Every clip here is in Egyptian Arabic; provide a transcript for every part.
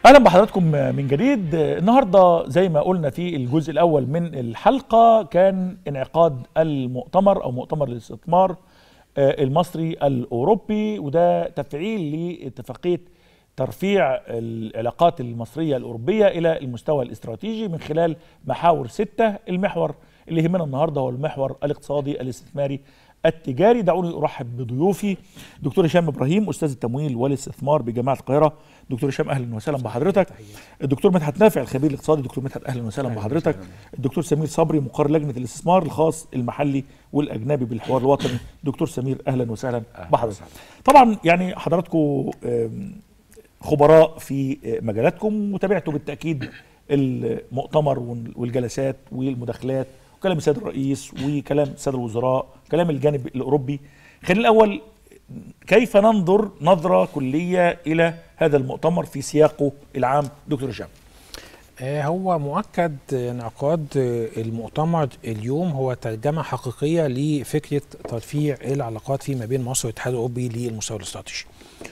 اهلا بحضراتكم من جديد النهارده زي ما قلنا في الجزء الاول من الحلقه كان انعقاد المؤتمر او مؤتمر الاستثمار المصري الاوروبي وده تفعيل لاتفاقيه ترفيع العلاقات المصريه الاوروبيه الى المستوى الاستراتيجي من خلال محاور سته المحور اللي يهمنا النهارده هو المحور الاقتصادي الاستثماري التجاري دعوني ارحب بضيوفي دكتور هشام ابراهيم استاذ التمويل والاستثمار بجامعه القاهره دكتور هشام اهلا وسهلا بحضرتك الدكتور مدحت نافع الخبير الاقتصادي دكتور مدحت اهلا وسهلا بحضرتك الدكتور سمير صبري مقرر لجنه الاستثمار الخاص المحلي والاجنبي بالحوار الوطني دكتور سمير اهلا وسهلا بحضرتك طبعا يعني حضراتكم خبراء في مجالاتكم وتابعتوا بالتاكيد المؤتمر والجلسات والمداخلات وكلام السيد الرئيس وكلام الساده الوزراء كلام الجانب الاوروبي خلينا الاول كيف ننظر نظره كليه الى هذا المؤتمر في سياقه العام دكتور هشام هو مؤكد انعقاد المؤتمر اليوم هو ترجمه حقيقيه لفكره ترفيع العلاقات فيما بين مصر والاتحاد الاوروبي للمستوى الاستراتيجي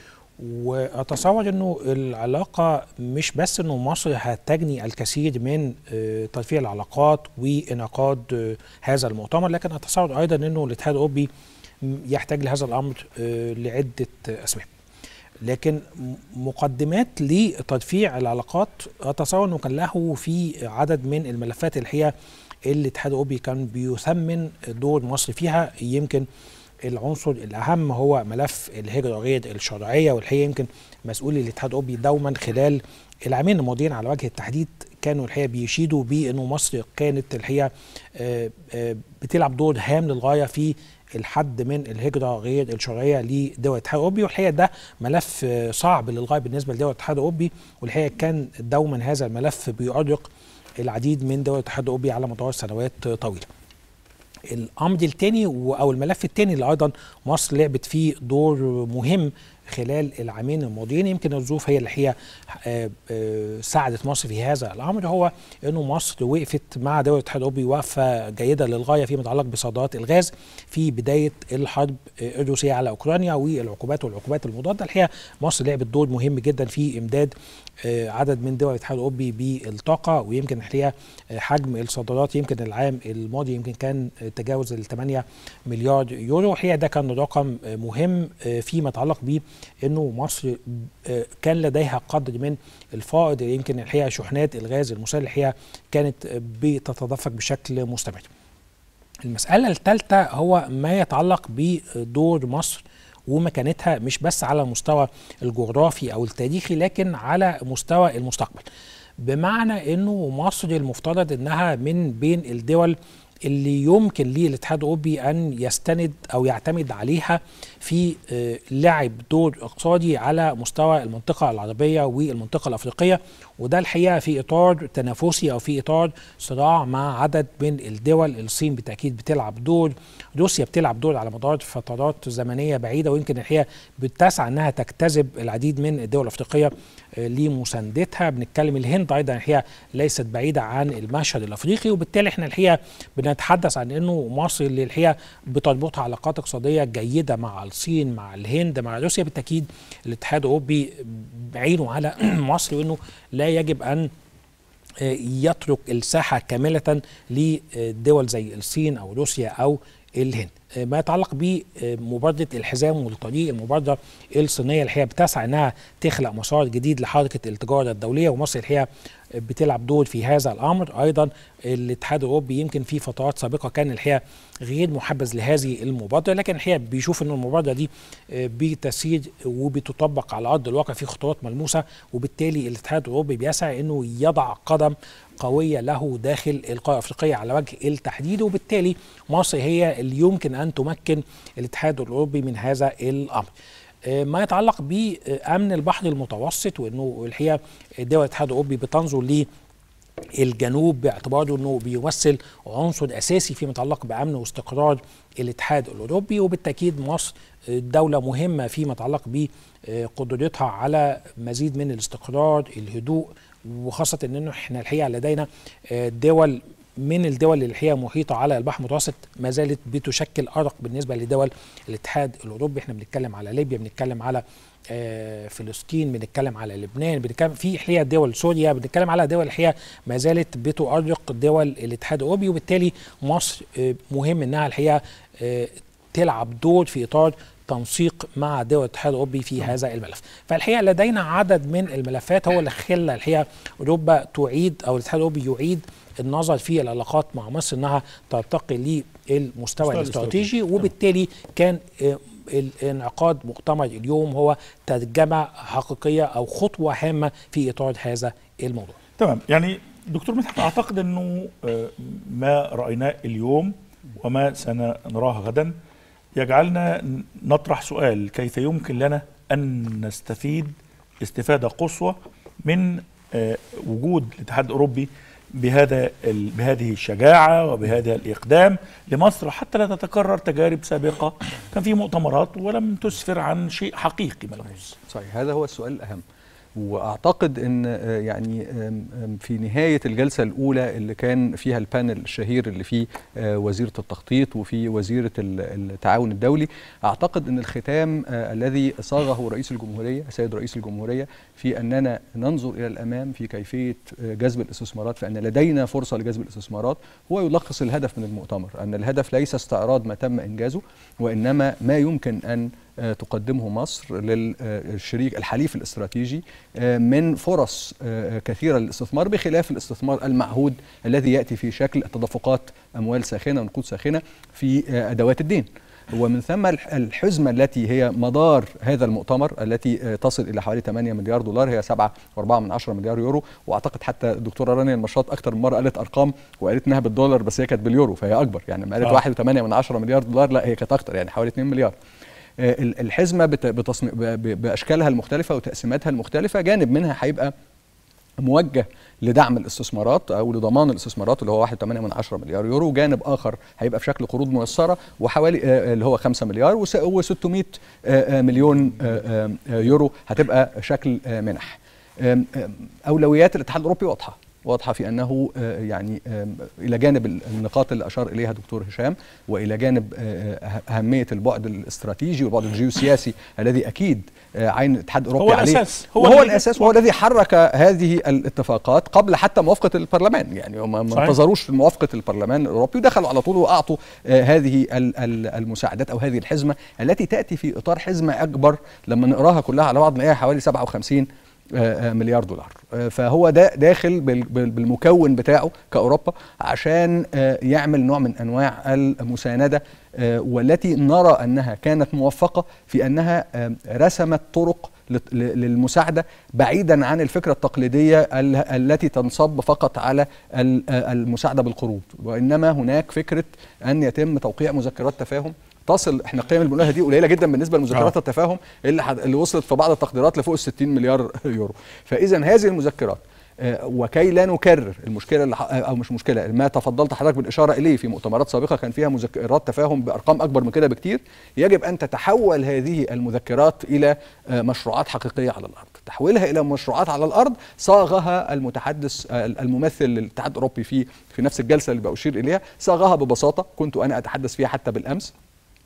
واتصور انه العلاقه مش بس انه مصر هتجني الكثير من ترفيع العلاقات وانعقاد هذا المؤتمر لكن اتصور ايضا انه الاتحاد الاوروبي يحتاج لهذا الامر لعده اسباب لكن مقدمات لترفيع العلاقات اتصور انه كان له في عدد من الملفات اللي هي الاتحاد الاوروبي كان بيثمن دور مصر فيها يمكن العنصر الاهم هو ملف الهجره غير الشرعيه والحقيقه يمكن مسؤولي الاتحاد الاوروبي دوما خلال العامين الماضيين على وجه التحديد كانوا الحقيقه بيشيدوا بانه مصر كانت الحقيقه بتلعب دور هام للغايه في الحد من الهجره غير الشرعيه لدول الاتحاد الاوروبي والحقيقه ده ملف صعب للغايه بالنسبه لدول الاتحاد الاوروبي والحقيقه كان دوما هذا الملف بيؤرق العديد من دول الاتحاد الاوروبي على مدار سنوات طويله. الامر الثاني او الملف الثاني اللي ايضا مصر لعبت فيه دور مهم خلال العامين الماضيين يمكن الظروف هي اللي هي ساعدت مصر في هذا الامر هو انه مصر وقفت مع دول الاتحاد الاوروبي وقفه جيده للغايه فيما يتعلق بصادرات الغاز في بدايه الحرب الروسيه على اوكرانيا والعقوبات والعقوبات المضاده الحقيقه مصر لعبت دور مهم جدا في امداد عدد من دول الاتحاد الاوروبي بالطاقه ويمكن الحقيقه حجم الصادرات يمكن العام الماضي يمكن كان تجاوز ال 8 مليار يورو الحقيقه ده كان رقم مهم فيما يتعلق ب انه مصر كان لديها قدر من الفائض يمكن الحقيقه شحنات الغاز المسال الحقيقه كانت بتتدفق بشكل مستمر. المساله الثالثه هو ما يتعلق بدور مصر ومكانتها مش بس على المستوى الجغرافي او التاريخي لكن على مستوى المستقبل. بمعنى انه مصر المفترض انها من بين الدول اللي يمكن للاتحاد الاوروبي ان يستند او يعتمد عليها في لعب دور اقتصادي على مستوى المنطقه العربيه والمنطقه الافريقيه وده الحقيقه في اطار تنافسي او في اطار صراع مع عدد من الدول الصين بالتاكيد بتلعب دور روسيا بتلعب دور على مدار فترات زمنيه بعيده ويمكن الحقيقه بتسعى انها تجتذب العديد من الدول الافريقيه لمساندتها بنتكلم الهند ايضا الحقيقه ليست بعيده عن المشهد الافريقي وبالتالي احنا الحقيقه بنتحدث عن انه مصر اللي الحقيقه بتربطها علاقات اقتصاديه جيده مع الصين مع الهند مع روسيا بالتاكيد الاتحاد الاوروبي بعينه على مصر وانه لا يجب ان يترك الساحه كامله لدول زي الصين او روسيا او الهند ما يتعلق بمبادره الحزام والطريق المبادره الصينيه الحقيقه بتسعى انها تخلق مسار جديد لحركه التجاره الدوليه ومصر الحقيقه بتلعب دور في هذا الامر ايضا الاتحاد الاوروبي يمكن في فترات سابقه كان الحقيقه غير محبذ لهذه المبادره لكن الحقيقه بيشوف ان المبادره دي بتسير وبتطبق على ارض الواقع في خطوات ملموسه وبالتالي الاتحاد الاوروبي بيسعى انه يضع قدم قويه له داخل القاره الافريقيه على وجه التحديد وبالتالي مصر هي اللي يمكن ان تمكن الاتحاد الاوروبي من هذا الامر. ما يتعلق بامن البحر المتوسط وانه الحقيقه دول الاتحاد الاوروبي بتنظر ل الجنوب باعتباره انه بيمثل عنصر اساسي فيما يتعلق بامن واستقرار الاتحاد الاوروبي وبالتاكيد مصر دوله مهمه فيما يتعلق بقدرتها على مزيد من الاستقرار الهدوء وخاصه انه احنا الحقيقه لدينا دول من الدول اللي هي محيطه على البحر المتوسط ما زالت بتشكل ارق بالنسبه لدول الاتحاد الاوروبي احنا بنتكلم على ليبيا بنتكلم على آه، فلسطين بنتكلم على لبنان بنتكلم في الحقيقه دول سوريا بنتكلم على دول الحقيقه ما زالت بتؤرق دول الاتحاد الاوروبي وبالتالي مصر آه، مهم انها الحقيقه آه، تلعب دور في اطار تنسيق مع دول الاتحاد الاوروبي في هذا الملف فالحقيقه لدينا عدد من الملفات هو اللي خلى الحقيقه اوروبا تعيد او الاتحاد الاوروبي يعيد النظر في العلاقات مع مصر انها ترتقي للمستوى المستوى الاستراتيجي الاستراتيجي. وبالتالي كان آه، الانعقاد مؤتمر اليوم هو ترجمه حقيقيه او خطوه هامه في اطار هذا الموضوع تمام يعني دكتور مدحت اعتقد انه آه، ما رايناه اليوم وما سنراه غدا يجعلنا ن- نطرح سؤال كيف يمكن لنا ان نستفيد استفاده قصوى من آه، وجود الاتحاد الاوروبي بهذا ال- بهذه الشجاعه وبهذا الاقدام لمصر حتى لا تتكرر تجارب سابقه كان في مؤتمرات ولم تسفر عن شيء حقيقي ملموس صحيح هذا هو السؤال الأهم واعتقد ان آه، يعني آم، آم، في نهايه الجلسه الاولى اللي كان فيها البانل الشهير اللي فيه آه، وزيره التخطيط وفي وزيره ال- التعاون الدولي اعتقد ان الختام آه، الذي صاغه رئيس الجمهوريه السيد رئيس الجمهوريه في اننا ننظر الى الامام في كيفيه آه، جذب الاستثمارات فان لدينا فرصه لجذب الاستثمارات هو يلخص الهدف من المؤتمر ان الهدف ليس استعراض ما تم انجازه وانما ما يمكن ان آه، تقدمه مصر للشريك الحليف الاستراتيجي آه، من فرص آه، كثيره للاستثمار بخلاف الاستثمار المعهود الذي ياتي في شكل تدفقات اموال ساخنه ونقود ساخنه في آه، ادوات الدين ومن ثم الح- الحزمة التي هي مدار هذا المؤتمر التي آه، تصل إلى حوالي 8 مليار دولار هي 7.4 من 10 مليار يورو وأعتقد حتى الدكتورة رانيا المشاط أكثر من مرة قالت أرقام وقالت إنها بالدولار بس هي كانت باليورو فهي أكبر يعني لما قالت آه. 1.8 من 10 مليار دولار لا هي كانت أكثر يعني حوالي 2 مليار آه، ال- الحزمة بت- بتصمي- ب- ب- بأشكالها المختلفة وتقسيماتها المختلفة جانب منها هيبقى موجه لدعم الاستثمارات او لضمان الاستثمارات اللي هو 1.8 من 10 مليار يورو وجانب اخر هيبقى في شكل قروض ميسره وحوالي آه، اللي هو 5 مليار و600 مليون آه، آه، يورو هتبقى شكل آه، منح آم، آم، اولويات الاتحاد الاوروبي واضحه واضحه في انه آه، يعني آم، الى جانب ال- النقاط اللي اشار اليها دكتور هشام والى جانب آه، أه- اهميه البعد الاستراتيجي والبعد الجيوسياسي الذي اكيد آه، عين الاتحاد الاوروبي هو عليه الأساس. هو هو, هو اللي- الاساس وهو الذي حرك هذه الاتفاقات قبل حتى موافقه البرلمان يعني هم ما صحيح. انتظروش موافقه البرلمان الاوروبي ودخلوا على طول واعطوا آه، هذه ال- ال- المساعدات او هذه الحزمه التي تاتي في اطار حزمه اكبر لما نقراها كلها على بعض نلاقيها حوالي 57 آه، آه، مليار دولار آه، فهو ده داخل بال- بال- بالمكون بتاعه كأوروبا عشان آه، يعمل نوع من أنواع المساندة آه، والتي نرى أنها كانت موفقة في أنها آه، رسمت طرق لت- ل- للمساعدة بعيدا عن الفكرة التقليدية ال- التي تنصب فقط على ال- آه، المساعدة بالقروض وإنما هناك فكرة أن يتم توقيع مذكرات تفاهم تصل احنا القيم اللي بنقولها دي قليله جدا بالنسبه لمذكرات آه. التفاهم اللي حد اللي وصلت في بعض التقديرات لفوق ال 60 مليار يورو فاذا هذه المذكرات آه، وكي لا نكرر المشكله اللي ح- او مش مشكله ما تفضلت حضرتك بالاشاره اليه في مؤتمرات سابقه كان فيها مذكرات تفاهم بارقام اكبر من كده بكتير يجب ان تتحول هذه المذكرات الى آه، مشروعات حقيقيه على الارض تحويلها الى مشروعات على الارض صاغها المتحدث آه، الممثل للاتحاد الاوروبي في في نفس الجلسه اللي بأشير اليها صاغها ببساطه كنت انا اتحدث فيها حتى بالامس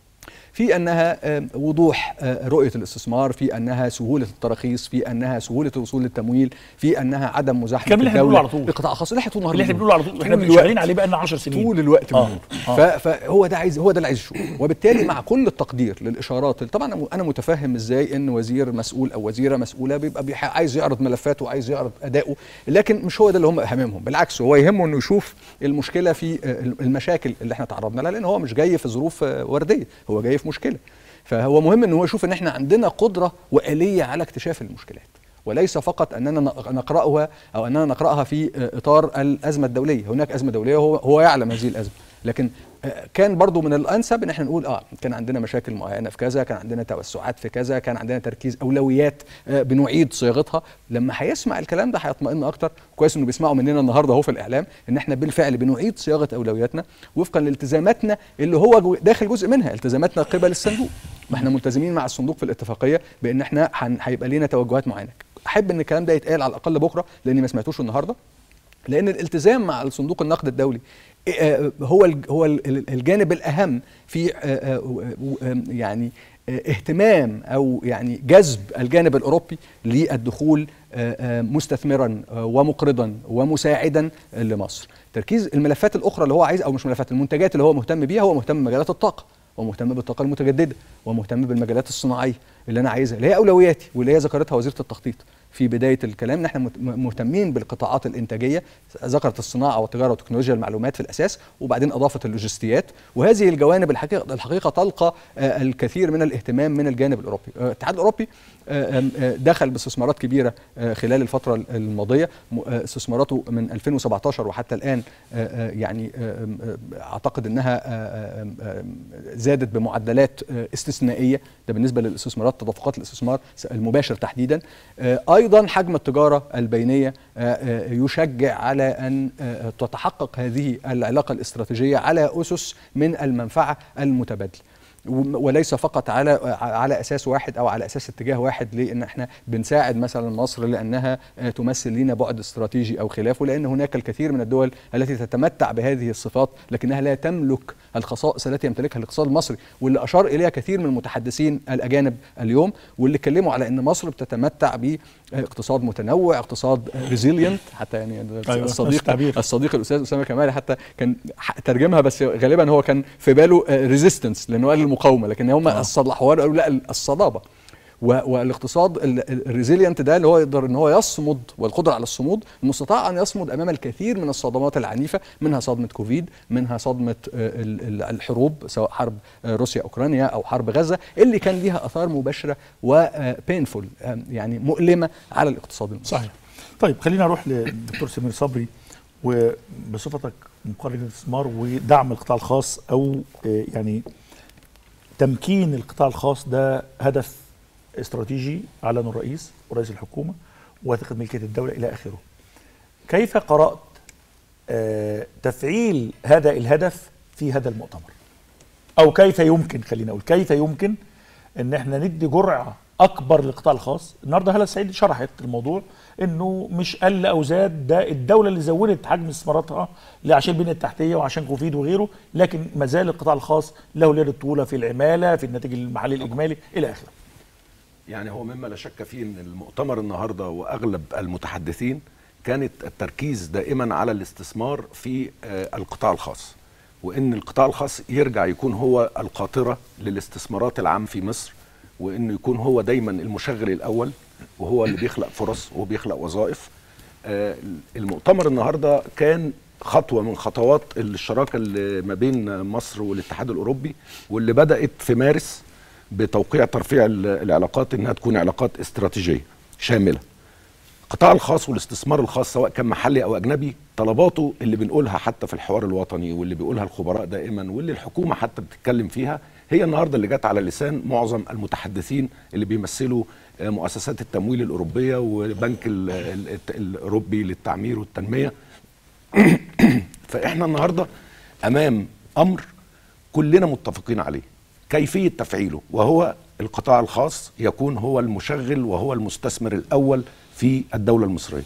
في انها آم، وضوح آه، رؤيه الاستثمار في انها سهوله التراخيص في انها سهوله الوصول للتمويل في انها عدم مزاحمه الكلام اللي احنا بنقوله على طول. القطاع الخاص اللي احنا طول النهار اللي احنا بنقوله. بنقوله على طول احنا طول شغالين الوقت. عليه بقالنا 10 سنين طول الوقت آه، بنقول آه. ف- فهو ده عايز هو ده اللي عايز يشوفه وبالتالي مع كل التقدير للاشارات اللي طبعا أنا- انا متفهم ازاي ان وزير مسؤول او وزيره مسؤوله بيبقى بيح- عايز يعرض ملفاته وعايز يعرض اداؤه لكن مش هو ده اللي هم هممهم بالعكس هو يهمه انه يشوف المشكله في آه، المشاكل اللي احنا تعرضنا لها لان هو مش جاي في ظروف آه، ورديه هو جاي في مشكله فهو مهم ان هو يشوف ان احنا عندنا قدره واليه على اكتشاف المشكلات وليس فقط اننا نق- نقراها او اننا نقراها في آه، اطار الازمه الدوليه هناك ازمه دوليه هو هو يعلم هذه الازمه لكن آه، كان برضو من الانسب ان احنا نقول اه كان عندنا مشاكل معينه في كذا كان عندنا توسعات في كذا كان عندنا تركيز اولويات آه، بنعيد صياغتها لما هيسمع الكلام ده هيطمئن اكتر كويس انه بيسمعوا مننا النهارده اهو في الاعلام ان احنا بالفعل بنعيد صياغه اولوياتنا وفقا لالتزاماتنا اللي هو جو- داخل جزء منها التزاماتنا قبل الصندوق ما احنا ملتزمين مع الصندوق في الاتفاقيه بان احنا هن- هيبقى لينا توجهات معينه احب ان الكلام ده يتقال على الاقل بكره لاني ما سمعتوش النهارده لان الالتزام مع صندوق النقد الدولي آه، هو الج- هو ال- ال- الجانب الاهم في آه، آه، و- و- يعني آه، اهتمام او يعني جذب الجانب الاوروبي للدخول آه، آه، مستثمرا آه، ومقرضا ومساعدا آه، لمصر تركيز الملفات الاخرى اللي هو عايز او مش ملفات المنتجات اللي هو مهتم بيها هو مهتم بمجالات الطاقه ومهتم بالطاقه المتجدده ومهتم بالمجالات الصناعيه اللي انا عايزها اللي هي اولوياتي واللي هي ذكرتها وزيره التخطيط في بدايه الكلام ان احنا مت- مهتمين بالقطاعات الانتاجيه ذكرت الصناعه والتجاره وتكنولوجيا المعلومات في الاساس وبعدين اضافت اللوجستيات وهذه الجوانب الحقيقه الحقيقه تلقى آه، الكثير من الاهتمام من الجانب الاوروبي آه، الاتحاد الاوروبي آه، آم، آه، دخل باستثمارات كبيره آه، خلال الفتره الماضيه م- آه، استثماراته من 2017 وحتى الان آه، آه، يعني آه، آم، آه، اعتقد انها آه، آم، آم، زادت بمعدلات آه، استثنائيه ده بالنسبه للاستثمارات تدفقات الاستثمار المباشر تحديدا آه، ايضا حجم التجاره البينيه آه، آه، يشجع على ان آه، تتحقق هذه العلاقه الاستراتيجيه على اسس من المنفعه المتبادله وم- وليس فقط على على اساس واحد او على اساس اتجاه واحد لان احنا بنساعد مثلا مصر لانها آه، تمثل لنا بعد استراتيجي او خلافه لان هناك الكثير من الدول التي تتمتع بهذه الصفات لكنها لا تملك الخصائص التي يمتلكها الاقتصاد المصري واللي اشار اليها كثير من المتحدثين الاجانب اليوم واللي اتكلموا على ان مصر بتتمتع باقتصاد متنوع اقتصاد ريزيلينت حتى يعني أيوة، نفس الصديق التعبير. الصديق الاستاذ اسامه كمالي حتى كان ح- ترجمها بس غالبا هو كان في باله ريزيستنس لانه قال المقاومه لكن هم آه. الصلحوا قالوا لا الصلابه و- والاقتصاد الريزيلينت ده اللي هو يقدر ان هو يصمد والقدره على الصمود انه استطاع ان يصمد امام الكثير من الصدمات العنيفه منها صدمه كوفيد منها صدمه آه، ال- ال- الحروب سواء حرب آه، روسيا اوكرانيا او حرب غزه اللي كان ليها اثار مباشره وبينفول يعني مؤلمه على الاقتصاد المصري صحيح طيب خلينا نروح للدكتور سمير صبري وبصفتك مقرر الاستثمار ودعم القطاع الخاص او آه، يعني تمكين القطاع الخاص ده هدف استراتيجي اعلنه الرئيس ورئيس الحكومه وثيقه ملكيه الدوله الى اخره. كيف قرات آه، تفعيل هذا الهدف في هذا المؤتمر؟ او كيف يمكن خلينا اقول كيف يمكن ان احنا ندي جرعه اكبر للقطاع الخاص النهارده هلا سعيد شرحت الموضوع انه مش قل او زاد ده الدوله اللي زودت حجم استثماراتها عشان البنيه التحتيه وعشان كوفيد وغيره لكن ما زال القطاع الخاص له اليد الطويله في العماله في الناتج المحلي الاجمالي الى اخره يعني هو مما لا شك فيه ان المؤتمر النهارده واغلب المتحدثين كانت التركيز دائما على الاستثمار في آه، القطاع الخاص وان القطاع الخاص يرجع يكون هو القاطره للاستثمارات العام في مصر وانه يكون هو دايما المشغل الاول وهو اللي بيخلق فرص وبيخلق وظائف آه، المؤتمر النهارده كان خطوه من خطوات الشراكه اللي ما بين مصر والاتحاد الاوروبي واللي بدات في مارس بتوقيع ترفيع ال- العلاقات انها تكون علاقات استراتيجيه شامله. القطاع الخاص والاستثمار الخاص سواء كان محلي او اجنبي طلباته اللي بنقولها حتى في الحوار الوطني واللي بيقولها الخبراء دائما واللي الحكومه حتى بتتكلم فيها هي النهارده اللي جت على لسان معظم المتحدثين اللي بيمثلوا آه، مؤسسات التمويل الاوروبيه وبنك ال- ال- الت- الاوروبي للتعمير والتنميه فاحنا النهارده امام امر كلنا متفقين عليه كيفيه تفعيله وهو القطاع الخاص يكون هو المشغل وهو المستثمر الاول في الدوله المصريه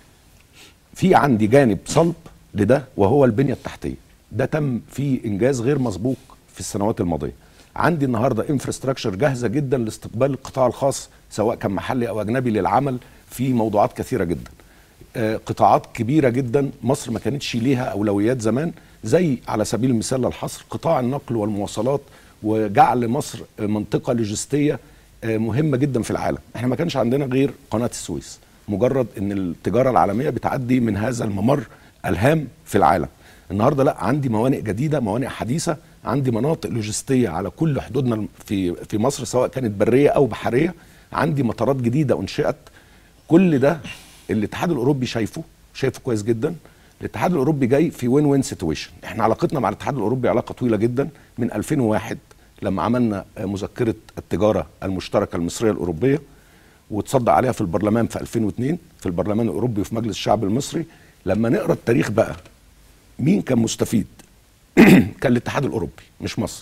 في عندي جانب صلب لده وهو البنيه التحتيه ده تم فيه انجاز غير مسبوق في السنوات الماضيه عندي النهارده انفراستراكشر جاهزه جدا لاستقبال القطاع الخاص سواء كان محلي او اجنبي للعمل في موضوعات كثيره جدا آه، قطاعات كبيره جدا مصر ما كانتش ليها اولويات زمان زي على سبيل المثال للحصر قطاع النقل والمواصلات وجعل مصر آه، منطقه لوجستيه آه، مهمه جدا في العالم احنا ما كانش عندنا غير قناه السويس مجرد ان التجاره العالميه بتعدي من هذا الممر الهام في العالم النهارده لا عندي موانئ جديده موانئ حديثه عندي مناطق لوجستيه على كل حدودنا في في مصر سواء كانت بريه او بحريه عندي مطارات جديده انشئت كل ده الاتحاد الاوروبي شايفه شايفه كويس جدا الاتحاد الاوروبي جاي في وين وين سيتويشن احنا علاقتنا مع الاتحاد الاوروبي علاقه طويله جدا من 2001 لما عملنا مذكره التجاره المشتركه المصريه الاوروبيه وتصدق عليها في البرلمان في 2002 في البرلمان الاوروبي وفي مجلس الشعب المصري لما نقرا التاريخ بقى مين كان مستفيد كان الاتحاد الاوروبي مش مصر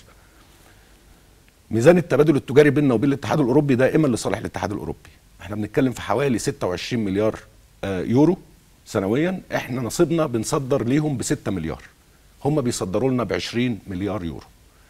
ميزان التبادل التجاري بيننا وبين الاتحاد الاوروبي دائما لصالح الاتحاد الاوروبي احنا بنتكلم في حوالي 26 مليار آه، يورو سنويا احنا نصيبنا بنصدر ليهم ب 6 مليار هم بيصدروا لنا ب 20 مليار يورو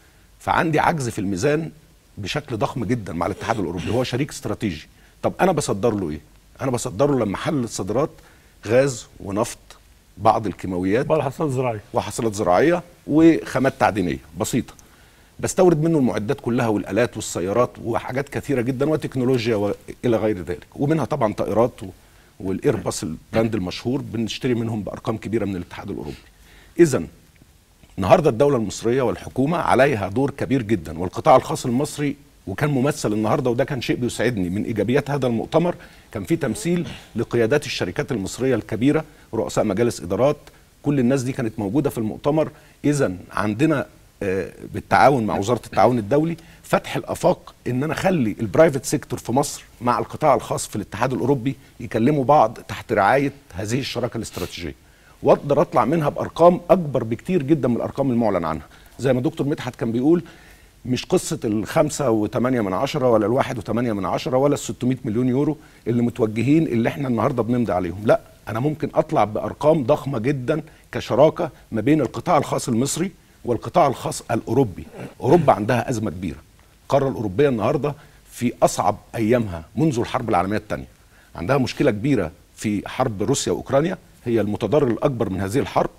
فعندي عجز في الميزان بشكل ضخم جدا مع الاتحاد الاوروبي هو شريك استراتيجي طب انا بصدر له ايه انا بصدر له لما حل الصادرات غاز ونفط بعض الكيماويات بعض الحصاد الزراعيه وحصلات زراعيه وخامات تعدينيه بسيطه بستورد منه المعدات كلها والالات والسيارات وحاجات كثيره جدا وتكنولوجيا والى غير ذلك ومنها طبعا طائرات و- والايرباص البراند المشهور بنشتري منهم بارقام كبيره من الاتحاد الاوروبي اذا النهارده الدوله المصريه والحكومه عليها دور كبير جدا والقطاع الخاص المصري وكان ممثل النهارده وده كان شيء بيسعدني من ايجابيات هذا المؤتمر كان في تمثيل لقيادات الشركات المصريه الكبيره رؤساء مجالس ادارات كل الناس دي كانت موجوده في المؤتمر اذا عندنا آه، بالتعاون مع وزاره التعاون الدولي فتح الافاق ان انا اخلي البرايفت سيكتور في مصر مع القطاع الخاص في الاتحاد الاوروبي يكلموا بعض تحت رعايه هذه الشراكه الاستراتيجيه واقدر اطلع منها بارقام اكبر بكتير جدا من الارقام المعلن عنها زي ما دكتور مدحت كان بيقول مش قصة الخمسة وثمانية من عشرة ولا الواحد وثمانية من عشرة ولا الستمائة مليون يورو اللي متوجهين اللي احنا النهاردة بنمضي عليهم لا أنا ممكن أطلع بأرقام ضخمة جدا كشراكة ما بين القطاع الخاص المصري والقطاع الخاص الأوروبي أوروبا عندها أزمة كبيرة القارة الأوروبية النهاردة في أصعب أيامها منذ الحرب العالمية الثانية عندها مشكلة كبيرة في حرب روسيا وأوكرانيا هي المتضرر الأكبر من هذه الحرب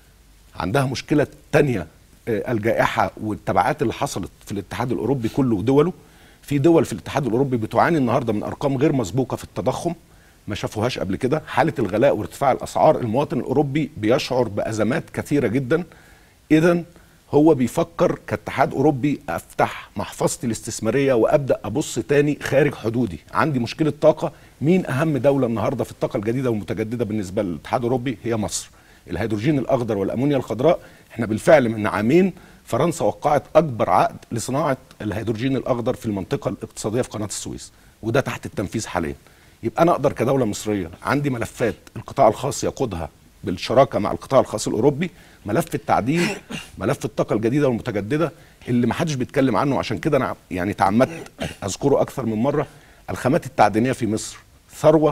عندها مشكلة تانية آه، الجائحة والتبعات اللي حصلت في الاتحاد الأوروبي كله ودوله في دول في الاتحاد الأوروبي بتعاني النهاردة من أرقام غير مسبوقة في التضخم ما شافوهاش قبل كده حالة الغلاء وارتفاع الأسعار المواطن الأوروبي بيشعر بأزمات كثيرة جدا إذا هو بيفكر كاتحاد أوروبي أفتح محفظتي الاستثمارية وأبدأ أبص تاني خارج حدودي عندي مشكلة طاقة مين أهم دولة النهاردة في الطاقة الجديدة والمتجددة بالنسبة للاتحاد الأوروبي هي مصر الهيدروجين الاخضر والامونيا الخضراء احنا بالفعل من عامين فرنسا وقعت اكبر عقد لصناعه الهيدروجين الاخضر في المنطقه الاقتصاديه في قناه السويس وده تحت التنفيذ حاليا يبقى انا اقدر كدوله مصريه عندي ملفات القطاع الخاص يقودها بالشراكه مع القطاع الخاص الاوروبي ملف التعدين ملف الطاقه الجديده والمتجدده اللي ما حدش بيتكلم عنه عشان كده انا يعني تعمدت اذكره اكثر من مره الخامات التعدينيه في مصر ثروه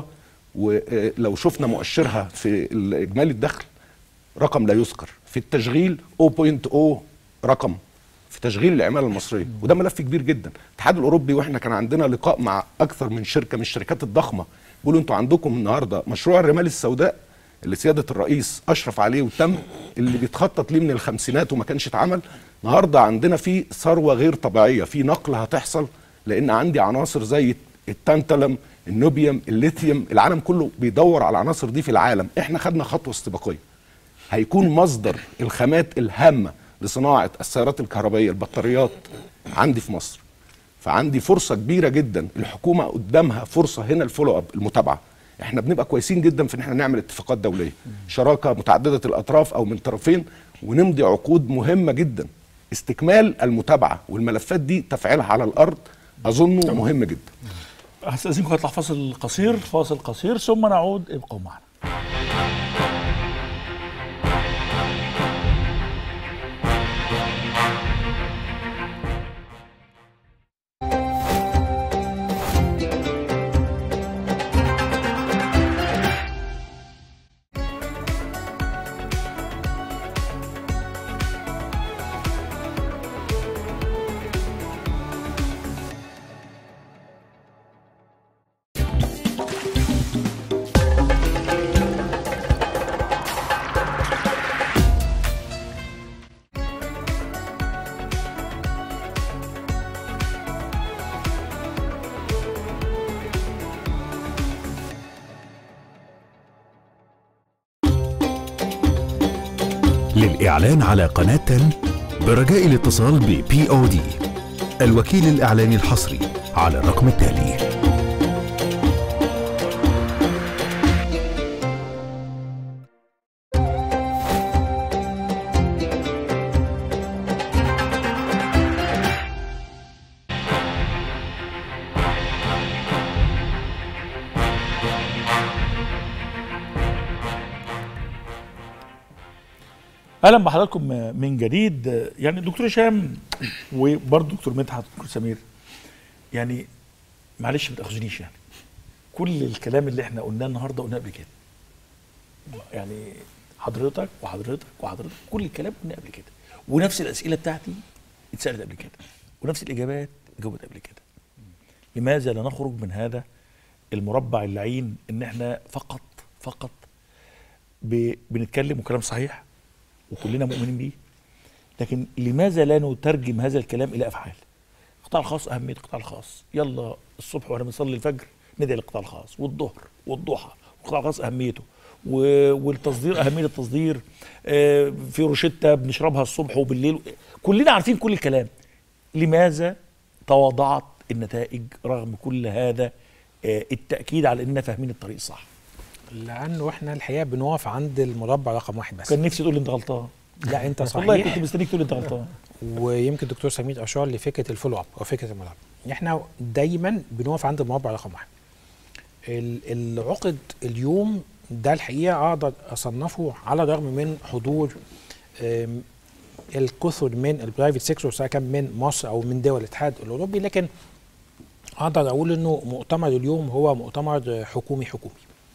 ولو شفنا مؤشرها في اجمالي الدخل رقم لا يذكر في التشغيل 0.0 رقم في تشغيل العماله المصريه وده ملف كبير جدا الاتحاد الاوروبي واحنا كان عندنا لقاء مع اكثر من شركه من الشركات الضخمه بيقولوا انتوا عندكم النهارده مشروع الرمال السوداء اللي سياده الرئيس اشرف عليه وتم اللي بيتخطط ليه من الخمسينات وما كانش اتعمل النهارده عندنا في ثروه غير طبيعيه في نقل هتحصل لان عندي عناصر زي التانتالم النوبيوم الليثيوم العالم كله بيدور على العناصر دي في العالم احنا خدنا خطوه استباقيه هيكون مصدر الخامات الهامه لصناعه السيارات الكهربائيه البطاريات عندي في مصر فعندي فرصه كبيره جدا الحكومه قدامها فرصه هنا الفولو اب المتابعه احنا بنبقى كويسين جدا في ان احنا نعمل اتفاقات دوليه شراكه متعدده الاطراف او من طرفين ونمضي عقود مهمه جدا استكمال المتابعه والملفات دي تفعيلها على الارض اظنه مهم جدا هستأذنكم هطلع فاصل قصير فاصل قصير ثم نعود ابقوا معنا للإعلان على قناة 10 برجاء الاتصال ب بي او دي الوكيل الإعلاني الحصري على الرقم التالي اهلا بحضراتكم من جديد يعني دكتور هشام وبرضه دكتور مدحت دكتور سمير يعني معلش ما تاخذونيش يعني كل الكلام اللي احنا قلناه النهارده قلناه قبل كده يعني حضرتك وحضرتك وحضرتك كل الكلام قلنا قبل كده ونفس الاسئله بتاعتي اتسالت قبل كده ونفس الاجابات اتجاوبت قبل كده لماذا لا نخرج من هذا المربع اللعين ان احنا فقط فقط ب- بنتكلم وكلام صحيح وكلنا مؤمنين بيه لكن لماذا لا نترجم هذا الكلام الى افعال القطاع الخاص اهميه القطاع الخاص يلا الصبح واحنا بنصلي الفجر ندعي للقطاع الخاص والظهر والضحى القطاع الخاص اهميته و- والتصدير اهميه التصدير آه، في روشته بنشربها الصبح وبالليل كلنا عارفين كل الكلام لماذا تواضعت النتائج رغم كل هذا آه، التاكيد على اننا فاهمين الطريق الصح لانه احنا الحقيقه بنقف عند المربع رقم واحد بس كان نفسي تقول لي انت غلطان لا انت والله كنت صحيح مستنيك تقول لي انت غلطان ويمكن دكتور سمير اشار لفكره الفولو اب او فكره المربع احنا دايما بنقف عند المربع رقم واحد ال- العقد اليوم ده الحقيقه اقدر اصنفه على الرغم من حضور آم، الكثر من البرايفت سيكتور سواء كان من مصر او من دول الاتحاد الاوروبي لكن اقدر اقول انه مؤتمر اليوم هو مؤتمر حكومي حكومي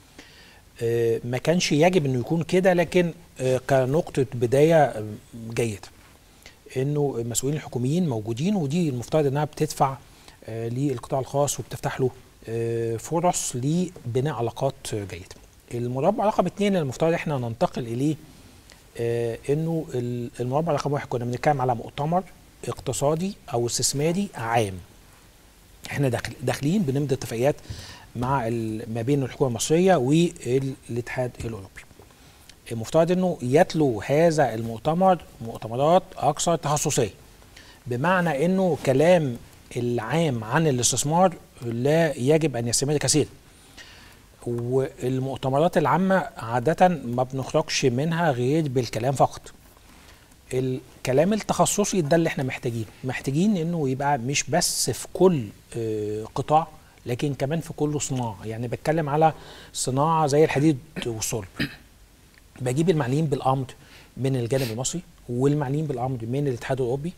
آه، ما كانش يجب انه يكون كده لكن آه، كنقطه بدايه آه، جيده انه المسؤولين الحكوميين موجودين ودي المفترض انها بتدفع آه، للقطاع الخاص وبتفتح له آه، فرص لبناء علاقات آه، جيده. المربع رقم اثنين المفترض احنا ننتقل اليه آه، انه ال- المربع رقم واحد كنا بنتكلم على مؤتمر اقتصادي او استثماري عام. احنا داخل داخلين بنمضي اتفاقيات مع ال- ما بين الحكومه المصريه والاتحاد الاوروبي. المفترض انه يتلو هذا المؤتمر مؤتمرات اكثر تخصصيه بمعنى انه كلام العام عن الاستثمار لا يجب ان يستمر كثيرا والمؤتمرات العامه عاده ما بنخرجش منها غير بالكلام فقط الكلام التخصصي ده اللي احنا محتاجينه محتاجين انه يبقى مش بس في كل آه، قطاع لكن كمان في كل صناعه يعني بتكلم على صناعه زي الحديد والصلب بجيب المعنيين بالامر من الجانب المصري والمعنيين بالامر من الاتحاد الاوروبي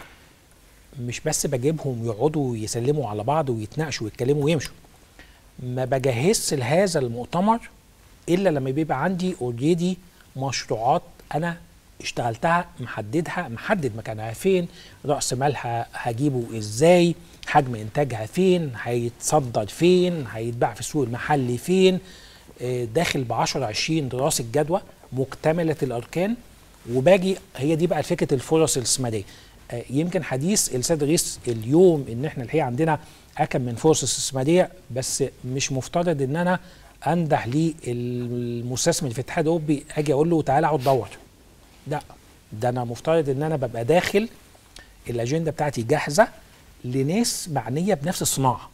مش بس بجيبهم يقعدوا يسلموا على بعض ويتناقشوا ويتكلموا ويمشوا ما بجهزش لهذا المؤتمر الا لما بيبقى عندي اوريدي مشروعات انا اشتغلتها محددها محدد مكانها فين راس مالها هجيبه ازاي حجم انتاجها فين هيتصدر فين هيتباع في السوق المحلي فين آه، داخل ب 10 20 دراسه جدوى مكتمله الاركان وباجي هي دي بقى فكره الفرص الاستثماريه آه، يمكن حديث السيد رئيس اليوم ان احنا الحقيقه عندنا اكم من فرص استثماريه بس مش مفترض ان انا انده للمستثمر في الاتحاد الاوروبي اجي اقول له تعالى اقعد دور لا ده انا مفترض ان انا ببقى داخل الاجنده بتاعتي جاهزه لناس معنيه بنفس الصناعه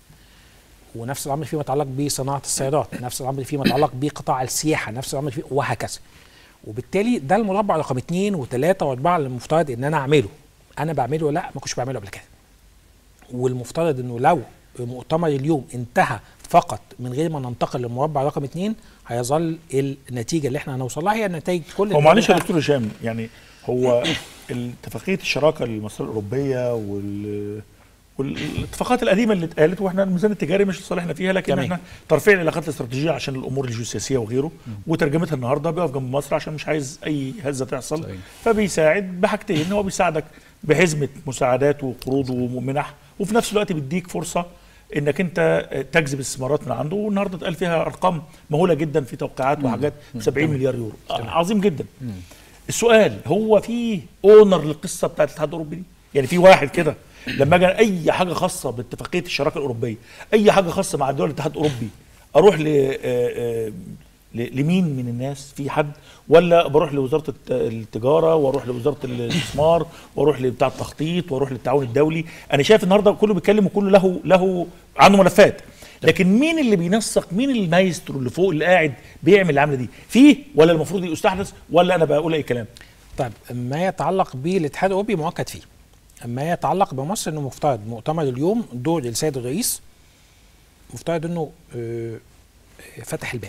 ونفس الامر فيما يتعلق بصناعه السيارات نفس الامر فيما يتعلق بقطاع السياحه نفس الامر فيه وهكذا وبالتالي ده المربع رقم اثنين وثلاثه واربعه اللي المفترض ان انا اعمله انا بعمله لا ما كنتش بعمله قبل كده والمفترض انه لو مؤتمر اليوم انتهى فقط من غير ما ننتقل للمربع رقم اثنين هيظل النتيجه اللي احنا هنوصل لها هي نتائج كل هو معلش يا الدول. دكتور هشام يعني هو اتفاقيه الشراكه المصريه الاوروبيه وال والاتفاقات القديمه اللي اتقالت واحنا الميزان التجاري مش لصالحنا فيها لكن تمام. احنا ترفيع العلاقات الاستراتيجيه عشان الامور الجيوسياسيه وغيره وترجمتها النهارده بيقف جنب مصر عشان مش عايز اي هزه تحصل صحيح. فبيساعد بحاجتين هو بيساعدك بحزمه مساعدات وقروض ومنح وفي نفس الوقت بيديك فرصه انك انت تجذب استثمارات من عنده والنهارده اتقال فيها ارقام مهوله جدا في توقيعات وحاجات ب 70 مليار يورو عظيم جدا السؤال هو في اونر للقصه بتاعت الاتحاد الاوروبي دي يعني في واحد كده لما اجي اي حاجه خاصه باتفاقيه الشراكه الاوروبيه اي حاجه خاصه مع دول الاتحاد الاوروبي اروح ل آه، آه، ل- لمين من الناس في حد ولا بروح لوزاره الت- التجاره واروح لوزاره الاستثمار واروح لبتاع التخطيط واروح للتعاون الدولي انا شايف النهارده كله بيتكلم وكله له له عنده ملفات لكن مين اللي بينسق مين المايسترو اللي فوق اللي قاعد بيعمل العمله دي فيه ولا المفروض يستحدث ولا انا بقول اي كلام طيب ما يتعلق بالاتحاد الاوروبي مؤكد فيه ما يتعلق بمصر انه مفترض مؤتمر اليوم دور السيد الرئيس مفترض انه آه، فتح الباب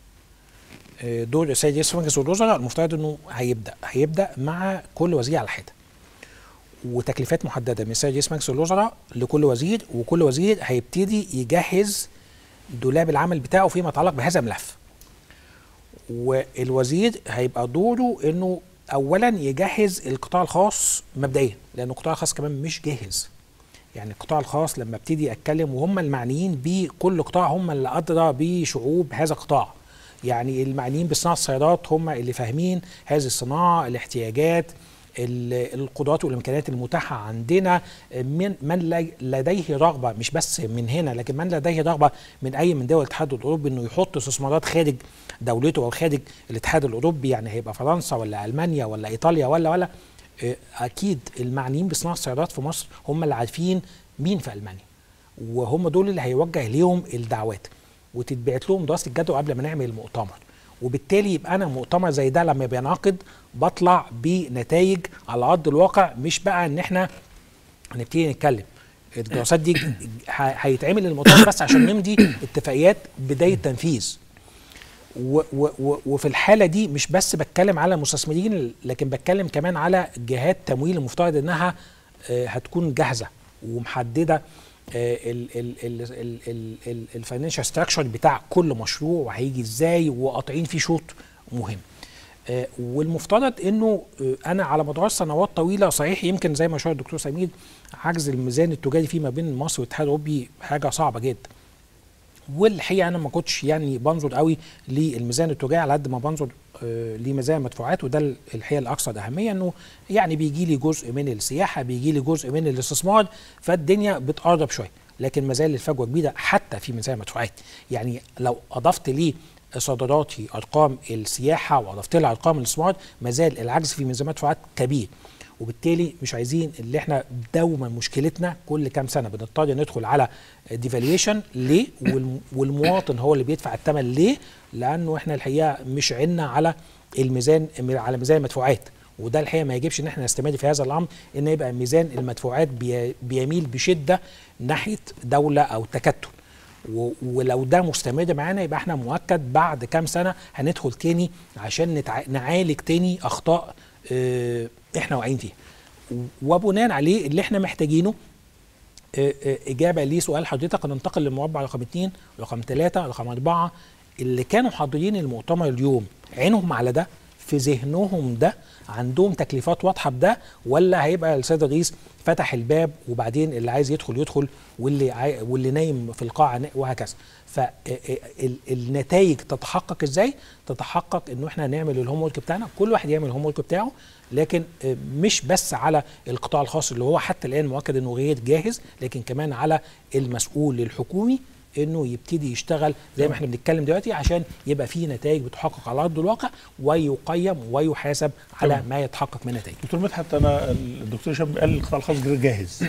آه، دور السيد رئيس مجلس الوزراء المفترض انه هيبدا هيبدا مع كل وزير على حده وتكليفات محدده من السيد رئيس مجلس الوزراء لكل وزير وكل وزير هيبتدي يجهز دولاب العمل بتاعه فيما يتعلق بهذا الملف والوزير هيبقى دوره انه اولا يجهز القطاع الخاص مبدئيا لان القطاع الخاص كمان مش جاهز يعني القطاع الخاص لما ابتدي اتكلم وهم المعنيين بكل قطاع هم اللي ادرى بشعوب هذا القطاع يعني المعنيين بصناعه السيارات هم اللي فاهمين هذه الصناعه الاحتياجات ال- القدرات والامكانيات المتاحه عندنا من من لي- لديه رغبه مش بس من هنا لكن من لديه رغبه من اي من دول الاتحاد الاوروبي انه يحط استثمارات خارج دولته او خارج الاتحاد الاوروبي يعني هيبقى فرنسا ولا المانيا ولا ايطاليا ولا ولا آه، اكيد المعنيين بصناعه السيارات في مصر هم اللي عارفين مين في المانيا وهم دول اللي هيوجه ليهم الدعوات وتتبعت لهم دراسه الجدوى قبل ما نعمل المؤتمر وبالتالي يبقى انا مؤتمر زي ده لما بينعقد بطلع بنتائج على ارض الواقع مش بقى ان احنا هنبتدي نتكلم الدراسات دي ه- هيتعمل المؤتمر بس عشان نمضي اتفاقيات بدايه تنفيذ و و و وفي الحاله دي مش بس بتكلم على مستثمرين لكن بتكلم كمان على جهات تمويل المفترض انها آه، هتكون جاهزه ومحدده الفاينانشال ستراكشر بتاع كل مشروع وهيجي ازاي وقاطعين فيه شوط مهم آه، والمفترض انه آه، انا على مدار سنوات طويله صحيح يمكن زي ما شرح الدكتور سمير حجز الميزان التجاري فيما بين مصر والاتحاد الاوروبي حاجه صعبه جدا والحقيقه انا ما كنتش يعني بنظر قوي للميزان التجاري على قد ما بنظر آه، لميزان المدفوعات وده ال- الحقيقه الاكثر اهميه انه يعني بيجي لي جزء من السياحه بيجي لي جزء من الاستثمار فالدنيا بتقرب شويه لكن ما زال الفجوه كبيره حتى في ميزان المدفوعات يعني لو اضفت لي صادراتي ارقام السياحه واضفت لها ارقام الاستثمار ما زال العجز في ميزان المدفوعات كبير وبالتالي مش عايزين اللي احنا دوما مشكلتنا كل كام سنه بنضطر ندخل على ديفالويشن ليه والم- والمواطن هو اللي بيدفع الثمن ليه لانه احنا الحقيقه مش عنا على الميزان على ميزان المدفوعات وده الحقيقه ما يجبش ان احنا نستمر في هذا الامر ان يبقى ميزان المدفوعات بي- بيميل بشده ناحيه دوله او تكتل و- ولو ده مستمر معانا يبقى احنا مؤكد بعد كام سنه هندخل تاني عشان نتع... نعالج تاني اخطاء اه احنا واقعين فيها وبناء عليه اللي احنا محتاجينه اه اه اجابه لسؤال حضرتك ننتقل للمربع رقم اثنين رقم ثلاثه رقم اربعه اللي كانوا حاضرين المؤتمر اليوم عينهم على ده في ذهنهم ده عندهم تكليفات واضحه بده ولا هيبقى السيد الرئيس فتح الباب وبعدين اللي عايز يدخل يدخل واللي عاي... واللي نايم في القاعه نا- وهكذا فالنتائج تتحقق ازاي تتحقق انه احنا نعمل الهوم ورك بتاعنا كل واحد يعمل الهوم ورك بتاعه لكن آه، مش بس على القطاع الخاص اللي هو حتى الان مؤكد انه غير جاهز لكن كمان على المسؤول الحكومي انه يبتدي يشتغل زي ما احنا بنتكلم دلوقتي عشان يبقى فيه نتائج بتحقق على ارض الواقع ويقيم ويحاسب على تمام. ما يتحقق من نتائج دكتور مدحت انا الدكتور هشام قال القطاع الخاص غير جاهز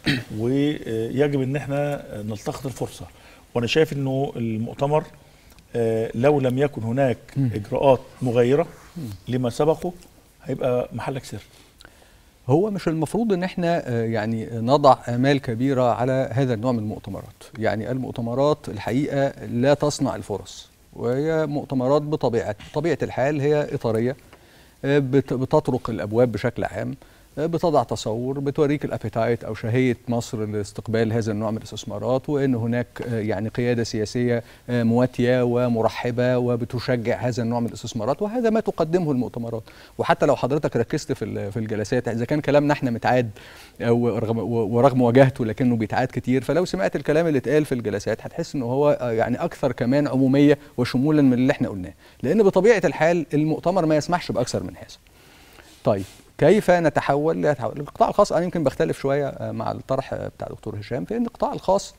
ويجب ان احنا نلتقط الفرصه وانا شايف انه المؤتمر آه، لو لم يكن هناك اجراءات مغايره لما سبقه هيبقى محلك سر هو مش المفروض ان احنا آه، يعني نضع امال كبيره على هذا النوع من المؤتمرات يعني المؤتمرات الحقيقه لا تصنع الفرص وهي مؤتمرات بطبيعه طبيعه الحال هي اطاريه آه، بت- بتطرق الابواب بشكل عام آه، بتضع تصور بتوريك الابيتايت او شهيه مصر لاستقبال هذا النوع من الاستثمارات وان هناك آه، يعني قياده سياسيه آه، مواتيه ومرحبه وبتشجع هذا النوع من الاستثمارات وهذا ما تقدمه المؤتمرات وحتى لو حضرتك ركزت في ال- في الجلسات اذا كان كلامنا احنا متعاد او رغم ورغم واجهته لكنه بيتعاد كتير فلو سمعت الكلام اللي اتقال في الجلسات هتحس انه هو آه، يعني اكثر كمان عموميه وشمولا من اللي احنا قلناه لان بطبيعه الحال المؤتمر ما يسمحش باكثر من هذا طيب كيف نتحول نتحول القطاع الخاص انا يمكن بختلف شويه آه، مع الطرح آه، بتاع دكتور هشام في ان القطاع الخاص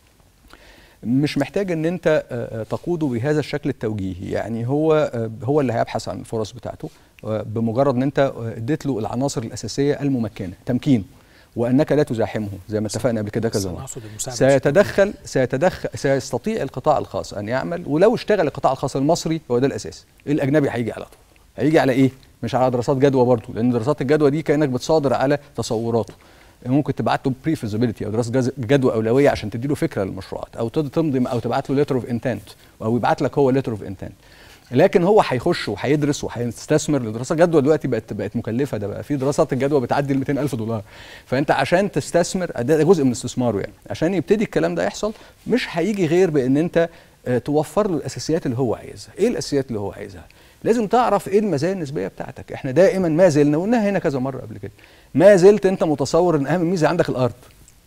مش محتاج ان انت آه، آه، تقوده بهذا الشكل التوجيهي يعني هو آه، هو اللي هيبحث عن الفرص بتاعته آه، بمجرد ان انت آه، اديت له العناصر الاساسيه الممكنه تمكينه وانك لا تزاحمه زي ما اتفقنا قبل كده بس كذا أنا مره أقصد المساعدة سيتدخل سيتدخل سيستطيع القطاع الخاص ان يعمل ولو اشتغل القطاع الخاص المصري هو ده الاساس الاجنبي هيجي على طول هيجي على ايه مش على دراسات جدوى برضه لان دراسات الجدوى دي كانك بتصادر على تصوراته ممكن تبعت له بري فيزيبيليتي او دراسه جز- جدوى اولويه عشان تدي له فكره للمشروعات او تد- تمضي او تبعت له ليتر اوف انتنت او يبعت لك هو ليتر اوف انتنت لكن هو هيخش وهيدرس وهيستثمر دراسات الجدوى دلوقتي بقت بقت مكلفه ده بقى في دراسات الجدوى بتعدي ال 200 الف دولار فانت عشان تستثمر ده ده جزء من استثماره يعني عشان يبتدي الكلام ده يحصل مش هيجي غير بان انت آه، توفر له الاساسيات اللي هو عايزها ايه الاساسيات اللي هو عايزها لازم تعرف ايه المزايا النسبيه بتاعتك احنا دائما ما زلنا قلناها هنا كذا مره قبل كده ما زلت انت متصور ان اهم ميزه عندك الارض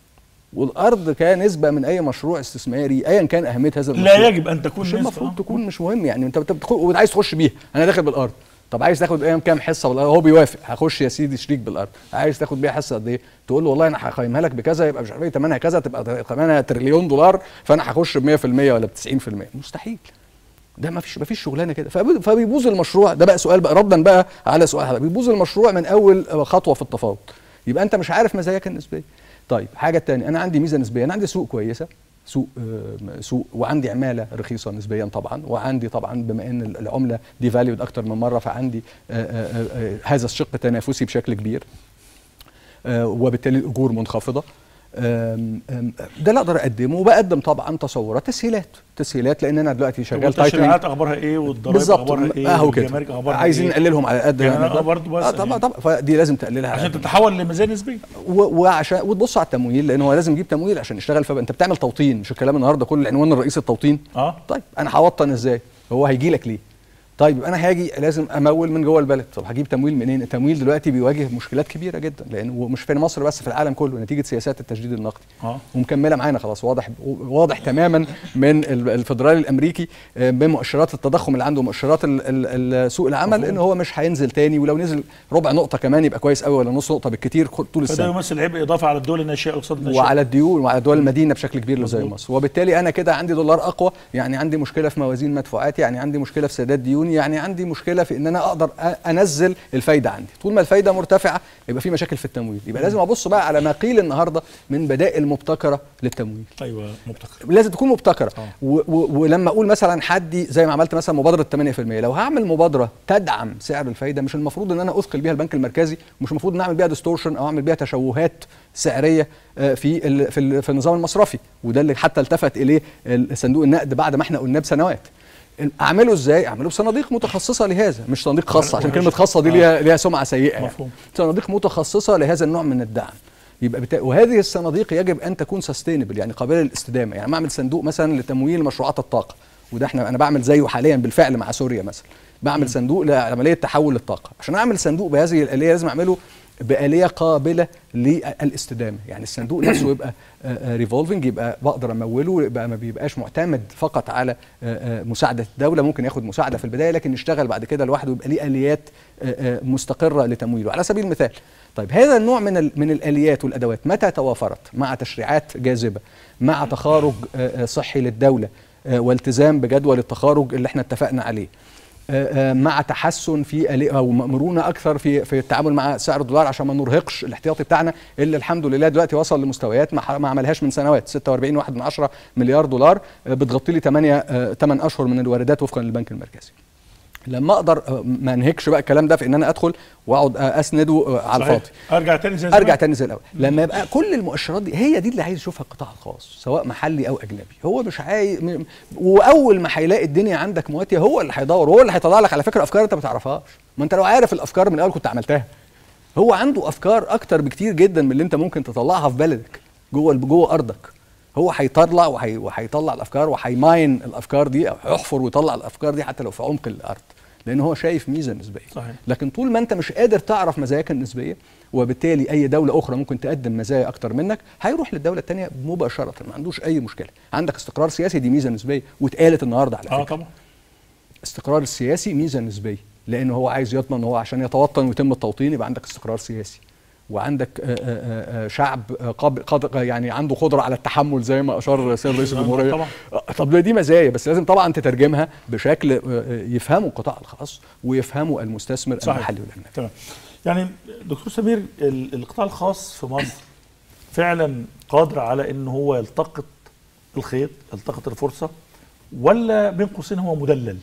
والارض كنسبه من اي مشروع استثماري ايا كان اهميه هذا المشروع لا يجب ان تكون مش نسبة. المفروض آه. تكون مش مهم يعني انت انت بتدخل وعايز تخش بيها انا داخل بالارض طب عايز تاخد ايام كام حصه بالارض هو بيوافق هخش يا سيدي شريك بالارض عايز تاخد بيها حصه قد ايه تقول له والله انا هقيمها لك بكذا يبقى مش عارف ايه ثمنها كذا تبقى ثمنها تريليون دولار فانا هخش ب 100% ولا ب 90% مستحيل ده ما فيش ما فيش شغلانه كده فب- فبيبوظ المشروع ده بقى سؤال بقى ردا بقى على سؤال حضرتك بيبوظ المشروع من اول خطوه في التفاوض يبقى انت مش عارف مزاياك النسبيه طيب حاجه تانية انا عندي ميزه نسبيه انا عندي سوق كويسه سوق آه، سوق وعندي عماله رخيصه نسبيا طبعا وعندي طبعا بما ان العمله دي فاليود اكتر من مره فعندي آه، آه، آه، هذا الشق التنافسي بشكل كبير آه، وبالتالي الاجور منخفضه آم، آم، ده اللي اقدر اقدمه وبقدم طبعا تصورات تسهيلات تسهيلات لان انا دلوقتي شغال تايتلينج والتشريعات اخبارها ايه والضرائب بالظبط اخبارها ايه اهو كده والجمارك اخبارها عايزين ايه نقللهم على قد يعني ما أنا نقدر. برضه بس آه طبعا يعني. طبعا فدي لازم تقللها على عشان قد تتحول لميزانيه نسبيه و- وعشان وتبص على التمويل لان هو لازم يجيب تمويل عشان يشتغل فانت بتعمل توطين مش الكلام النهارده كل العنوان الرئيسي التوطين اه طيب انا هوطن ازاي هو هيجي لك ليه طيب انا هاجي لازم امول من جوه البلد طب هجيب تمويل منين التمويل دلوقتي بيواجه مشكلات كبيره جدا لانه مش في مصر بس في العالم كله نتيجه سياسات التجديد النقدي اه ومكمله معانا خلاص واضح واضح تماما من ال- الفدرالي الامريكي آه، بمؤشرات التضخم اللي عنده مؤشرات ال- ال- ال- سوق العمل مفهوم. ان هو مش هينزل تاني ولو نزل ربع نقطه كمان يبقى كويس قوي ولا نص نقطه بالكتير طول فده السنه يمثل عبء اضافه على الدول الناشئه والاقتصاد الناشئ وعلى الديون وعلى دول المدينه بشكل كبير اللي زي مظبوط. مصر وبالتالي انا كده عندي دولار اقوى يعني عندي مشكله في موازين مدفوعات يعني عندي مشكله في سداد ديوني يعني عندي مشكله في ان انا اقدر أ- انزل الفايده عندي طول ما الفايده مرتفعه يبقى في مشاكل في التمويل يبقى لازم ابص بقى على ما قيل النهارده من بدائل مبتكره للتمويل ايوه مبتكر لازم تكون مبتكره آه. و- و- ولما اقول مثلا حدي زي ما عملت مثلا مبادره 8% لو هعمل مبادره تدعم سعر الفايده مش المفروض ان انا اثقل بيها البنك المركزي مش المفروض ان اعمل بيها ديستورشن او اعمل بيها تشوهات سعريه آه، في ال- في ال- في النظام المصرفي وده اللي حتى التفت اليه ال- صندوق النقد بعد ما احنا قلناه بسنوات اعمله ازاي اعمله بصناديق متخصصه لهذا مش صناديق خاصه عشان كلمه خاصه دي ليها ليها سمعه سيئه يعني. مفهوم. صناديق متخصصه لهذا النوع من الدعم يبقى بتا... وهذه الصناديق يجب ان تكون سستينبل يعني قابله للاستدامه يعني بعمل صندوق مثلا لتمويل مشروعات الطاقه وده احنا انا بعمل زيه حاليا بالفعل مع سوريا مثلا بعمل صندوق لعمليه تحول للطاقه عشان اعمل صندوق بهذه الاليه لازم اعمله بآلية قابلة للاستدامة يعني الصندوق نفسه يبقى ريفولفنج يبقى بقدر اموله يبقى ما بيبقاش معتمد فقط على آه، آه، مساعدة الدولة ممكن ياخد مساعدة في البداية لكن يشتغل بعد كده لوحده يبقى ليه آليات آه، آه، مستقرة لتمويله على سبيل المثال طيب هذا النوع من ال- من الآليات والأدوات متى توافرت مع تشريعات جاذبة مع تخارج آه، آه، صحي للدولة آه، والتزام بجدول التخارج اللي احنا اتفقنا عليه آه، آه، مع تحسن في آلي- او مرونه اكثر في في التعامل مع سعر الدولار عشان ما نرهقش الاحتياطي بتاعنا اللي الحمد لله دلوقتي وصل لمستويات ما ح- ما عملهاش من سنوات 46 واحد من عشرة مليار دولار آه، بتغطي لي 8 8 اشهر من الواردات وفقا للبنك المركزي لما اقدر آه، ما انهكش بقى الكلام ده في ان انا ادخل واقعد آه، اسنده آه، على صحيح. الفاضي ارجع تاني زي ارجع زمان. تاني زي الاول لما يبقى كل المؤشرات دي هي دي اللي عايز يشوفها القطاع الخاص سواء محلي او اجنبي هو مش عايز م... واول ما هيلاقي الدنيا عندك مواتيه هو اللي هيدور هو اللي هيطلع لك على فكره افكار انت ما تعرفهاش ما انت لو عارف الافكار من الاول كنت عملتها هو عنده افكار اكتر بكتير جدا من اللي انت ممكن تطلعها في بلدك جوه جوه ارضك هو هيطلع وهي... وهيطلع الافكار وهيماين الافكار دي او هيحفر ويطلع الافكار دي حتى لو في عمق الارض لان هو شايف ميزه نسبيه صحيح. لكن طول ما انت مش قادر تعرف مزاياك النسبيه وبالتالي اي دوله اخرى ممكن تقدم مزايا اكتر منك هيروح للدوله الثانيه مباشره ما عندوش اي مشكله عندك استقرار سياسي دي ميزه نسبيه واتقالت النهارده على اه فكره طبعا الاستقرار السياسي ميزه نسبيه لانه هو عايز يضمن هو عشان يتوطن ويتم التوطين يبقى عندك استقرار سياسي وعندك آه، آه، آه، شعب آه، قابل قادر يعني عنده قدره على التحمل زي ما اشار سيد رئيس طبعاً. الجمهوريه طبعاً. آه، طب دي مزايا بس لازم طبعا تترجمها بشكل آه، آه، يفهمه القطاع الخاص ويفهمه المستثمر صحيح. المحلي والاجنبي تمام يعني دكتور سمير ال- القطاع الخاص في مصر فعلا قادر على ان هو يلتقط الخيط يلتقط الفرصه ولا بين قوسين هو مدلل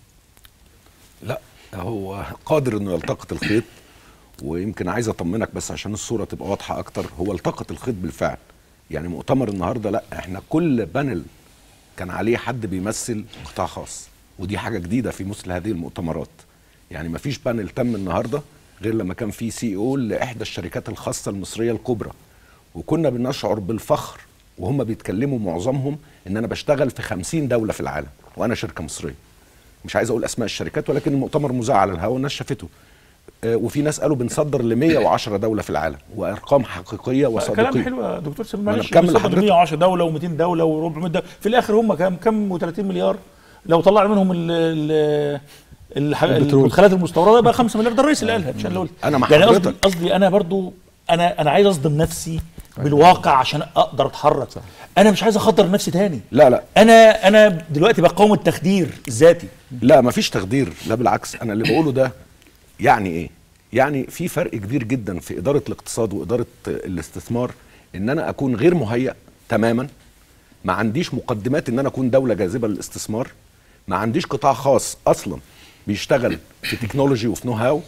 لا هو قادر انه يلتقط الخيط ويمكن عايز اطمنك بس عشان الصوره تبقى واضحه اكتر هو التقط الخيط بالفعل يعني مؤتمر النهارده لا احنا كل بانل كان عليه حد بيمثل قطاع خاص ودي حاجه جديده في مثل هذه المؤتمرات يعني ما فيش بانل تم النهارده غير لما كان في سي او لاحدى الشركات الخاصه المصريه الكبرى وكنا بنشعر بالفخر وهم بيتكلموا معظمهم ان انا بشتغل في 50 دوله في العالم وانا شركه مصريه مش عايز اقول اسماء الشركات ولكن المؤتمر مذاع على الهواء والناس شافته آه، وفي ناس قالوا بنصدر ل 110 دوله في العالم وارقام حقيقيه وصادقيه كلام حلو يا دكتور سليمان ما أنا معلش بكمل بيصدر لحضرتك. 110 دوله و200 دوله و400 دوله في الاخر هم كام كام و30 مليار لو طلع منهم ال ال الح- البترول. المدخلات المستورده يبقى 5 مليار ده الرئيس اللي قالها عشان قلت أنا مع يعني قصدي حضرتك. قصدي انا برضو انا انا عايز اصدم نفسي بالواقع عشان اقدر اتحرك انا مش عايز اخدر نفسي تاني لا لا انا انا دلوقتي بقاوم التخدير الذاتي لا مفيش تخدير لا بالعكس انا اللي بقوله ده يعني ايه يعني في فرق كبير جدا في اداره الاقتصاد واداره الاستثمار ان انا اكون غير مهيأ تماما ما عنديش مقدمات ان انا اكون دوله جاذبه للاستثمار ما عنديش قطاع خاص اصلا بيشتغل في تكنولوجي وفي نو هاو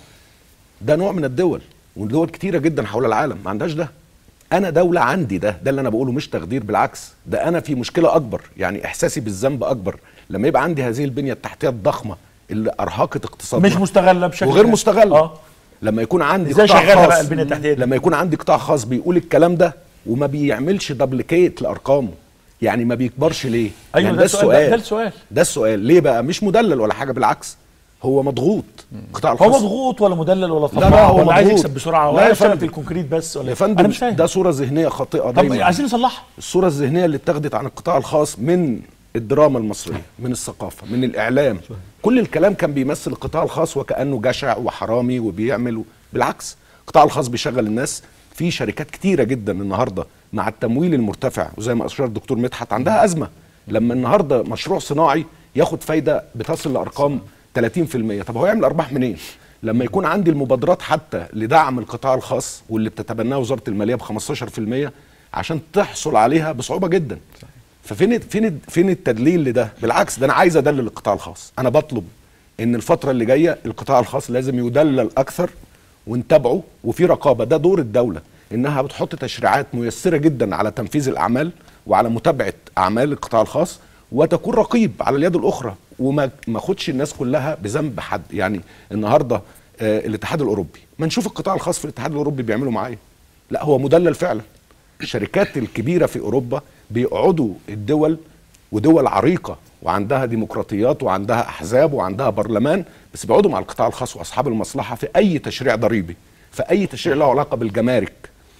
ده نوع من الدول ودول كتيره جدا حول العالم ما عندهاش ده انا دوله عندي ده ده اللي انا بقوله مش تخدير بالعكس ده انا في مشكله اكبر يعني احساسي بالذنب اكبر لما يبقى عندي هذه البنيه التحتيه الضخمه اللي ارهقت اقتصادنا مش مستغله بشكل وغير كامل. مستغله اه لما يكون عندي ازاي قطاع شغالها خاص بقى البنية التحتية دي؟ لما يكون عندي قطاع خاص بيقول الكلام ده وما بيعملش دبليكيت لارقامه يعني ما بيكبرش ليه ايوه يعني ده السؤال ده السؤال ده السؤال ليه بقى مش مدلل ولا حاجه بالعكس هو مضغوط قطاع هو الخاص مضغوط ولا مدلل ولا لا، طماع هو ولا عايز مضغوط. يكسب بسرعه لا ولا يا عايز يشتغل فندم. في الكونكريت بس ولا يا إيه؟ فندم انا مش فاهم ده صوره ذهنيه خاطئه طب دايما عايزين نصلحها الصورة الذهنية اللي اتخذت عن القطاع الخاص من الدراما المصرية من الثقافة من الإعلام كل الكلام كان بيمثل القطاع الخاص وكأنه جشع وحرامي وبيعمل و... بالعكس القطاع الخاص بيشغل الناس في شركات كتيرة جدا النهاردة مع التمويل المرتفع وزي ما أشار الدكتور مدحت عندها أزمة لما النهاردة مشروع صناعي ياخد فايدة بتصل لأرقام 30% طب هو يعمل أرباح منين؟ لما يكون عندي المبادرات حتى لدعم القطاع الخاص واللي بتتبناها وزارة المالية ب 15% عشان تحصل عليها بصعوبة جدا ففين فين فين التدليل لده بالعكس ده انا عايز ادلل القطاع الخاص انا بطلب ان الفتره اللي جايه القطاع الخاص لازم يدلل اكثر ونتابعه وفي رقابه ده دور الدوله انها بتحط تشريعات ميسره جدا على تنفيذ الاعمال وعلى متابعه اعمال القطاع الخاص وتكون رقيب على اليد الاخرى وما ما اخدش الناس كلها بذنب حد يعني النهارده آه الاتحاد الاوروبي ما نشوف القطاع الخاص في الاتحاد الاوروبي بيعملوا معاه إيه. لا هو مدلل فعلا الشركات الكبيره في اوروبا بيقعدوا الدول ودول عريقه وعندها ديمقراطيات وعندها احزاب وعندها برلمان بس بيقعدوا مع القطاع الخاص واصحاب المصلحه في اي تشريع ضريبي في اي تشريع له علاقه بالجمارك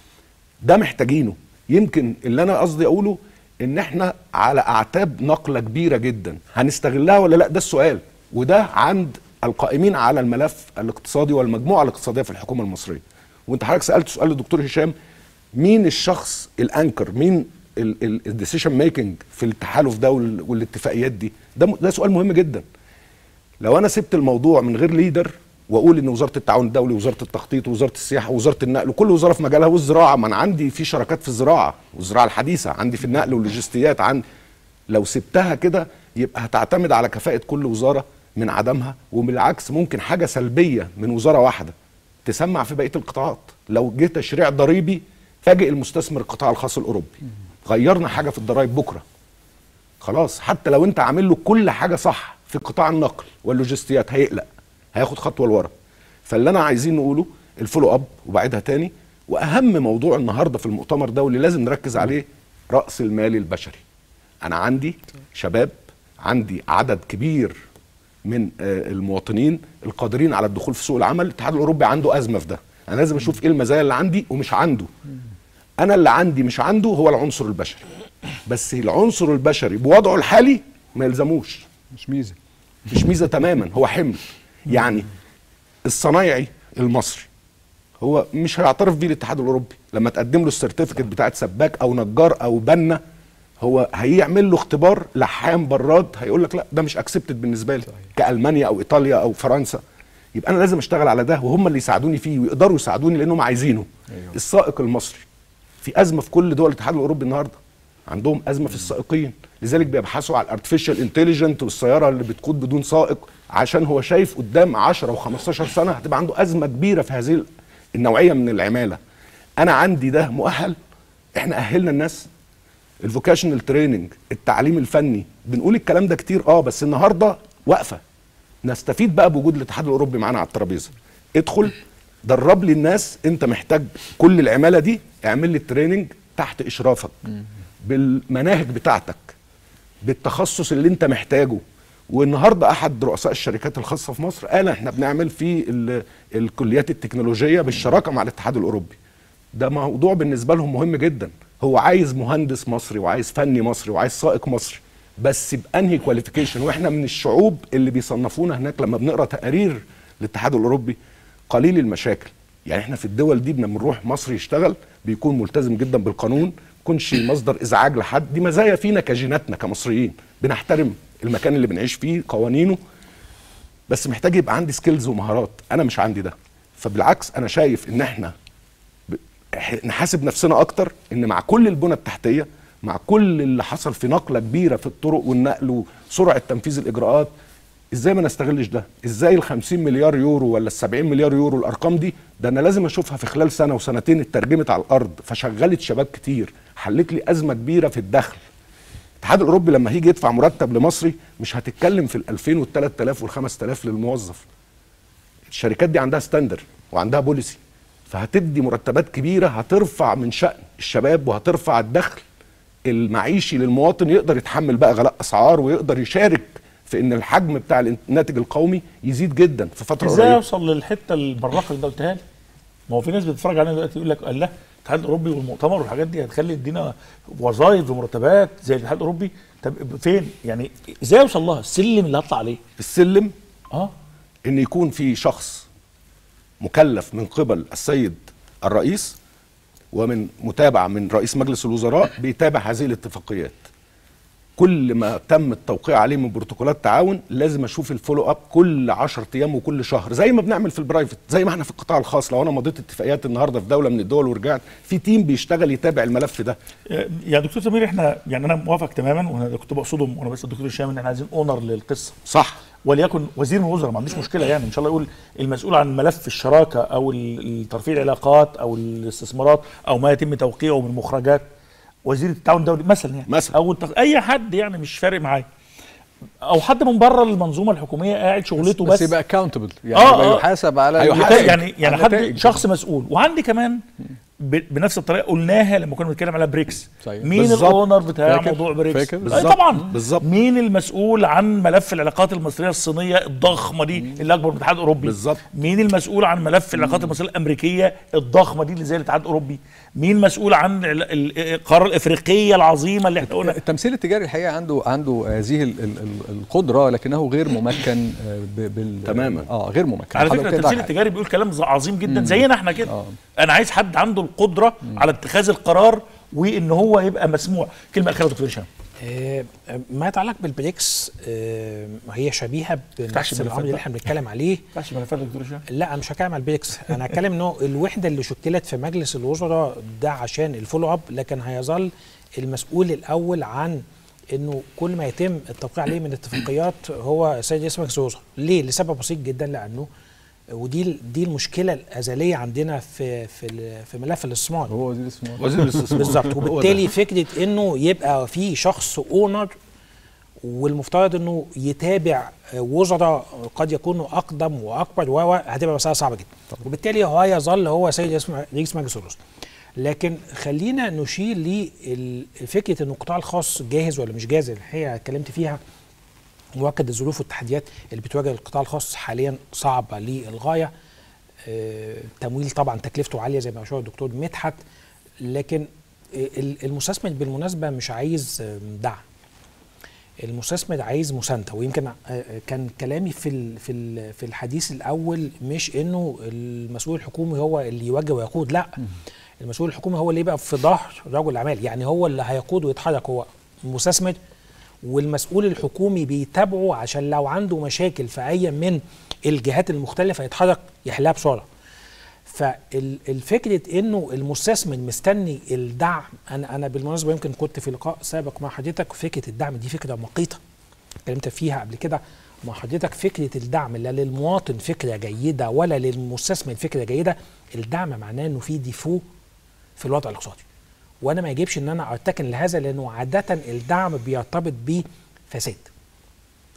ده محتاجينه يمكن اللي انا قصدي اقوله ان احنا على اعتاب نقله كبيره جدا هنستغلها ولا لا ده السؤال وده عند القائمين على الملف الاقتصادي والمجموعه الاقتصاديه في الحكومه المصريه وانت حضرتك سالت سؤال للدكتور هشام مين الشخص الانكر مين الديسيشن ميكنج في التحالف ده وال- والاتفاقيات دي ده م- ده سؤال مهم جدا لو انا سبت الموضوع من غير ليدر واقول ان وزاره التعاون الدولي وزاره التخطيط وزاره السياحه وزاره النقل وكل وزاره في مجالها والزراعه ما انا عندي في شراكات في الزراعه والزراعه الحديثه عندي في النقل واللوجستيات عندي لو سبتها كده يبقى هتعتمد على كفاءه كل وزاره من عدمها وبالعكس ممكن حاجه سلبيه من وزاره واحده تسمع في بقيه القطاعات لو جه تشريع ضريبي فاجئ المستثمر القطاع الخاص الاوروبي غيرنا حاجه في الضرائب بكره خلاص حتى لو انت عامل له كل حاجه صح في قطاع النقل واللوجستيات هيقلق هياخد خطوه لورا فاللي انا عايزين نقوله الفولو اب وبعدها تاني واهم موضوع النهارده في المؤتمر ده واللي لازم نركز عليه راس المال البشري انا عندي شباب عندي عدد كبير من آه، المواطنين القادرين على الدخول في سوق العمل الاتحاد الاوروبي عنده ازمه في ده انا لازم اشوف ايه المزايا اللي عندي ومش عنده انا اللي عندي مش عنده هو العنصر البشري بس العنصر البشري بوضعه الحالي ما يلزموش مش ميزه مش ميزه تماما هو حمل يعني الصنايعي المصري هو مش هيعترف بيه الاتحاد الاوروبي لما تقدم له السيرتيفيكت بتاعت سباك او نجار او بنا هو هيعمل له اختبار لحام براد هيقول لك لا ده مش اكسبتد بالنسبه لي كالمانيا او ايطاليا او فرنسا يبقى انا لازم اشتغل على ده وهم اللي يساعدوني فيه ويقدروا يساعدوني لانهم عايزينه أيوه. السائق المصري في ازمه في كل دول الاتحاد الاوروبي النهارده عندهم ازمه في السائقين لذلك بيبحثوا على الارتفيشال انتليجنت والسياره اللي بتقود بدون سائق عشان هو شايف قدام 10 و15 سنه هتبقى عنده ازمه كبيره في هذه النوعيه من العماله انا عندي ده مؤهل احنا اهلنا الناس الفوكاشنال تريننج التعليم الفني بنقول الكلام ده كتير اه بس النهارده واقفه نستفيد بقى بوجود الاتحاد الاوروبي معانا على الترابيزه ادخل درب لي الناس انت محتاج كل العماله دي اعمل لي التريننج تحت اشرافك بالمناهج بتاعتك بالتخصص اللي انت محتاجه والنهارده احد رؤساء الشركات الخاصه في مصر قال احنا بنعمل في ال- الكليات التكنولوجيه بالشراكه مع الاتحاد الاوروبي ده موضوع بالنسبه لهم مهم جدا هو عايز مهندس مصري وعايز فني مصري وعايز سائق مصري بس بانهي كواليفيكيشن واحنا من الشعوب اللي بيصنفونا هناك لما بنقرا تقارير الاتحاد الاوروبي قليل المشاكل يعني احنا في الدول دي لما بنروح مصر يشتغل بيكون ملتزم جدا بالقانون يكونش مصدر ازعاج لحد دي مزايا فينا كجيناتنا كمصريين بنحترم المكان اللي بنعيش فيه قوانينه بس محتاج يبقى عندي سكيلز ومهارات انا مش عندي ده فبالعكس انا شايف ان احنا ب- ح- نحاسب نفسنا اكتر ان مع كل البنى التحتيه مع كل اللي حصل في نقله كبيره في الطرق والنقل وسرعه تنفيذ الاجراءات ازاي ما نستغلش ده ازاي ال 50 مليار يورو ولا ال 70 مليار يورو الارقام دي ده انا لازم اشوفها في خلال سنه وسنتين اترجمت على الارض فشغلت شباب كتير حلت لي ازمه كبيره في الدخل الاتحاد الاوروبي لما هيجي يدفع مرتب لمصري مش هتتكلم في ال 2000 وال 3000 وال 5000 للموظف الشركات دي عندها ستاندر وعندها بوليسي فهتدي مرتبات كبيره هترفع من شأن الشباب وهترفع الدخل المعيشي للمواطن يقدر يتحمل بقى غلاء اسعار ويقدر يشارك في ان الحجم بتاع الناتج القومي يزيد جدا في فتره ازاي قريبه اوصل للحته البراقه اللي انت قلتها لي؟ ما هو في ناس بتتفرج علينا دلوقتي يقول لك الله الاتحاد الاوروبي والمؤتمر والحاجات دي هتخلي يدينا وظائف ومرتبات زي الاتحاد الاوروبي طب فين؟ يعني ازاي اوصل لها؟ السلم اللي هطلع عليه السلم اه ان يكون في شخص مكلف من قبل السيد الرئيس ومن متابعه من رئيس مجلس الوزراء بيتابع هذه الاتفاقيات كل ما تم التوقيع عليه من بروتوكولات تعاون لازم اشوف الفولو اب كل 10 ايام وكل شهر زي ما بنعمل في البرايفت زي ما احنا في القطاع الخاص لو انا مضيت اتفاقيات النهارده في دوله من الدول ورجعت في تيم بيشتغل يتابع الملف ده يا دكتور سمير احنا يعني انا موافق تماما وانا كنت بقصدهم وانا بس الدكتور هشام ان احنا عايزين اونر للقصه صح وليكن وزير من الوزراء ما عنديش مشكله يعني ان شاء الله يقول المسؤول عن ملف الشراكه او ال- ترفيع العلاقات او الاستثمارات او ما يتم توقيعه من مخرجات وزير التعاون الدولي مثلا يعني مثلا. او التق... اي حد يعني مش فارق معايا او حد من بره المنظومه الحكوميه قاعد شغلته بس, بس, يبقى اكاونتبل يعني آه، يبقى آه. يحاسب على أيوة، النتائج. يعني يعني على حد النتائج. شخص مسؤول وعندي كمان ب... بنفس الطريقه قلناها لما كنا بنتكلم على بريكس صحيح. مين بالظبط. الاونر بتاع فاكر؟ موضوع بريكس فاكر؟ أي بالظبط. طبعا بالظبط. مين المسؤول عن ملف العلاقات المصريه الصينيه الضخمه دي اللي اكبر من الاتحاد الاوروبي بالظبط. مين المسؤول عن ملف العلاقات المصريه الامريكيه الضخمه دي اللي زي الاتحاد الاوروبي مين مسؤول عن ال- ال- القاره الافريقيه العظيمه اللي احنا قلنا التمثيل التجاري الحقيقه عنده عنده هذه ال- ال- ال- القدره لكنه غير ممكن آه، ب- بال تماما. اه غير ممكن على فكره حضرتك كده التمثيل حاجة. التجاري بيقول كلام ز- عظيم جدا زينا احنا كده آه. انا عايز حد عنده القدره على اتخاذ القرار وان هو يبقى مسموع كلمه اخيره دكتور هشام آه، ما يتعلق بالبريكس آه، هي شبيهه تفتحش بنفس ملفات الامر اللي بقى. احنا بنتكلم عليه ماشي ملفات يا دكتور هشام لا انا مش هتكلم على البريكس انا هتكلم انه الوحده اللي شكلت في مجلس الوزراء ده عشان الفولو اب لكن هيظل المسؤول الاول عن انه كل ما يتم التوقيع عليه من اتفاقيات هو السيد رئيس مجلس الوزراء ليه لسبب بسيط جدا لانه ودي دي المشكله الازليه عندنا في في ال- في ملف الاستثمار هو وزير الاستثمار وزير الاستثمار بالظبط هو ده. وبالتالي فكره انه يبقى في شخص اونر والمفترض انه يتابع وزراء قد يكونوا اقدم واكبر و هتبقى مساله صعبه جدا وبالتالي هو يظل هو سيد رئيس- رئيس مجلس الوزراء لكن خلينا نشير لفكره ان القطاع الخاص جاهز ولا مش جاهز الحقيقه اتكلمت فيها مؤكد الظروف والتحديات اللي بتواجه القطاع الخاص حاليا صعبه للغايه آه، تمويل طبعا تكلفته عاليه زي ما اشار الدكتور مدحت لكن ال- المستثمر بالمناسبه مش عايز آه، دعم المستثمر عايز مسانده ويمكن آه، آه، كان كلامي في ال- في ال- في الحديث الاول مش انه المسؤول الحكومي هو اللي يوجه ويقود لا المسؤول الحكومي هو اللي يبقى في ظهر رجل الاعمال يعني هو اللي هيقود ويتحرك هو مستثمر والمسؤول الحكومي بيتابعه عشان لو عنده مشاكل في اي من الجهات المختلفه يتحرك يحلها بسرعه فالفكرة انه المستثمر مستني الدعم انا انا بالمناسبه يمكن كنت في لقاء سابق مع حضرتك فكره الدعم دي فكره مقيته اتكلمت فيها قبل كده مع حضرتك فكره الدعم لا للمواطن فكره جيده ولا للمستثمر فكره جيده الدعم معناه انه في ديفو في الوضع الاقتصادي وانا ما يجبش ان انا ارتكن لهذا لانه عاده الدعم بيرتبط بفساد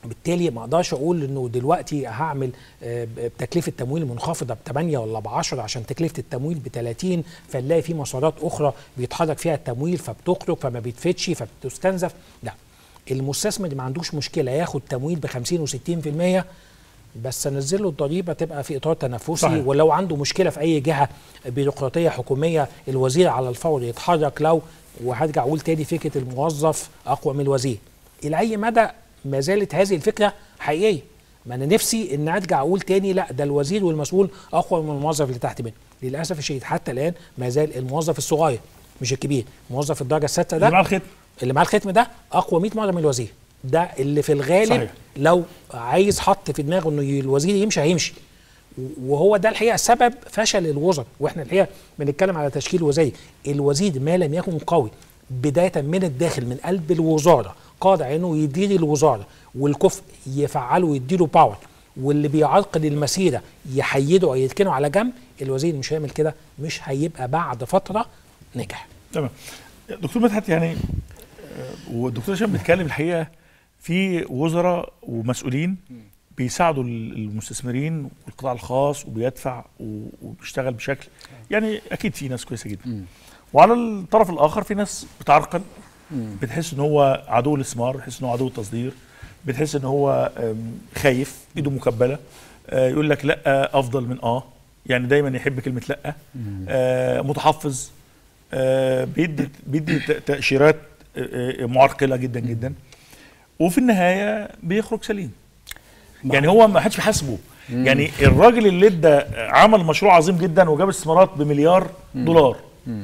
بالتالي ما اقدرش اقول انه دلوقتي هعمل آه، بتكلفه تمويل منخفضه ب 8 ولا ب 10 عشان تكلفه التمويل ب 30 فنلاقي في مسارات اخرى بيتحرك فيها التمويل فبتخرج فما بيتفتش فبتستنزف لا المستثمر اللي ما عندوش مشكله ياخد تمويل ب 50 و60% بس انزل له الضريبه تبقى في اطار تنافسي صحيح. ولو عنده مشكله في اي جهه بيروقراطيه حكوميه الوزير على الفور يتحرك لو وهرجع اقول تاني فكره الموظف اقوى من الوزير الى اي مدى ما زالت هذه الفكره حقيقيه ما انا نفسي ان ارجع اقول تاني لا ده الوزير والمسؤول اقوى من الموظف اللي تحت منه للاسف الشديد حتى الان ما زال الموظف الصغير مش الكبير موظف الدرجه السادسه ده اللي مع الختم اللي معاه الختم ده اقوى 100 مره من الوزير ده اللي في الغالب صحيح. صحيح. لو عايز حط في دماغه انه الوزير يمشي هيمشي وهو ده الحقيقه سبب فشل الوزراء واحنا الحقيقه بنتكلم على تشكيل وزاري الوزير ما لم يكن قوي بدايه من الداخل من قلب الوزاره قادر انه يدير الوزاره والكفء يفعله ويديله باور واللي بيعرقل المسيره يحيده او يركنه على جنب الوزير مش هيعمل كده مش هيبقى بعد فتره نجح تمام دكتور مدحت يعني آه، والدكتور هشام بيتكلم الحقيقه في وزراء ومسؤولين بيساعدوا ال- المستثمرين والقطاع الخاص وبيدفع و- وبيشتغل بشكل يعني اكيد في ناس كويسه جدا وعلى الطرف الاخر في ناس بتعرقل بتحس ان هو عدو الاستثمار بتحس ان هو عدو التصدير بتحس ان هو آم، خايف ايده مكبله آه، يقول لك لا افضل من اه يعني دايما يحب كلمه لا آه، متحفظ آه، بيدي بيدي ت- تاشيرات آه، آه، معرقله جدا جدا وفي النهايه بيخرج سليم يعني هو ما حدش بيحاسبه يعني الراجل اللي ادى عمل مشروع عظيم جدا وجاب استثمارات بمليار دولار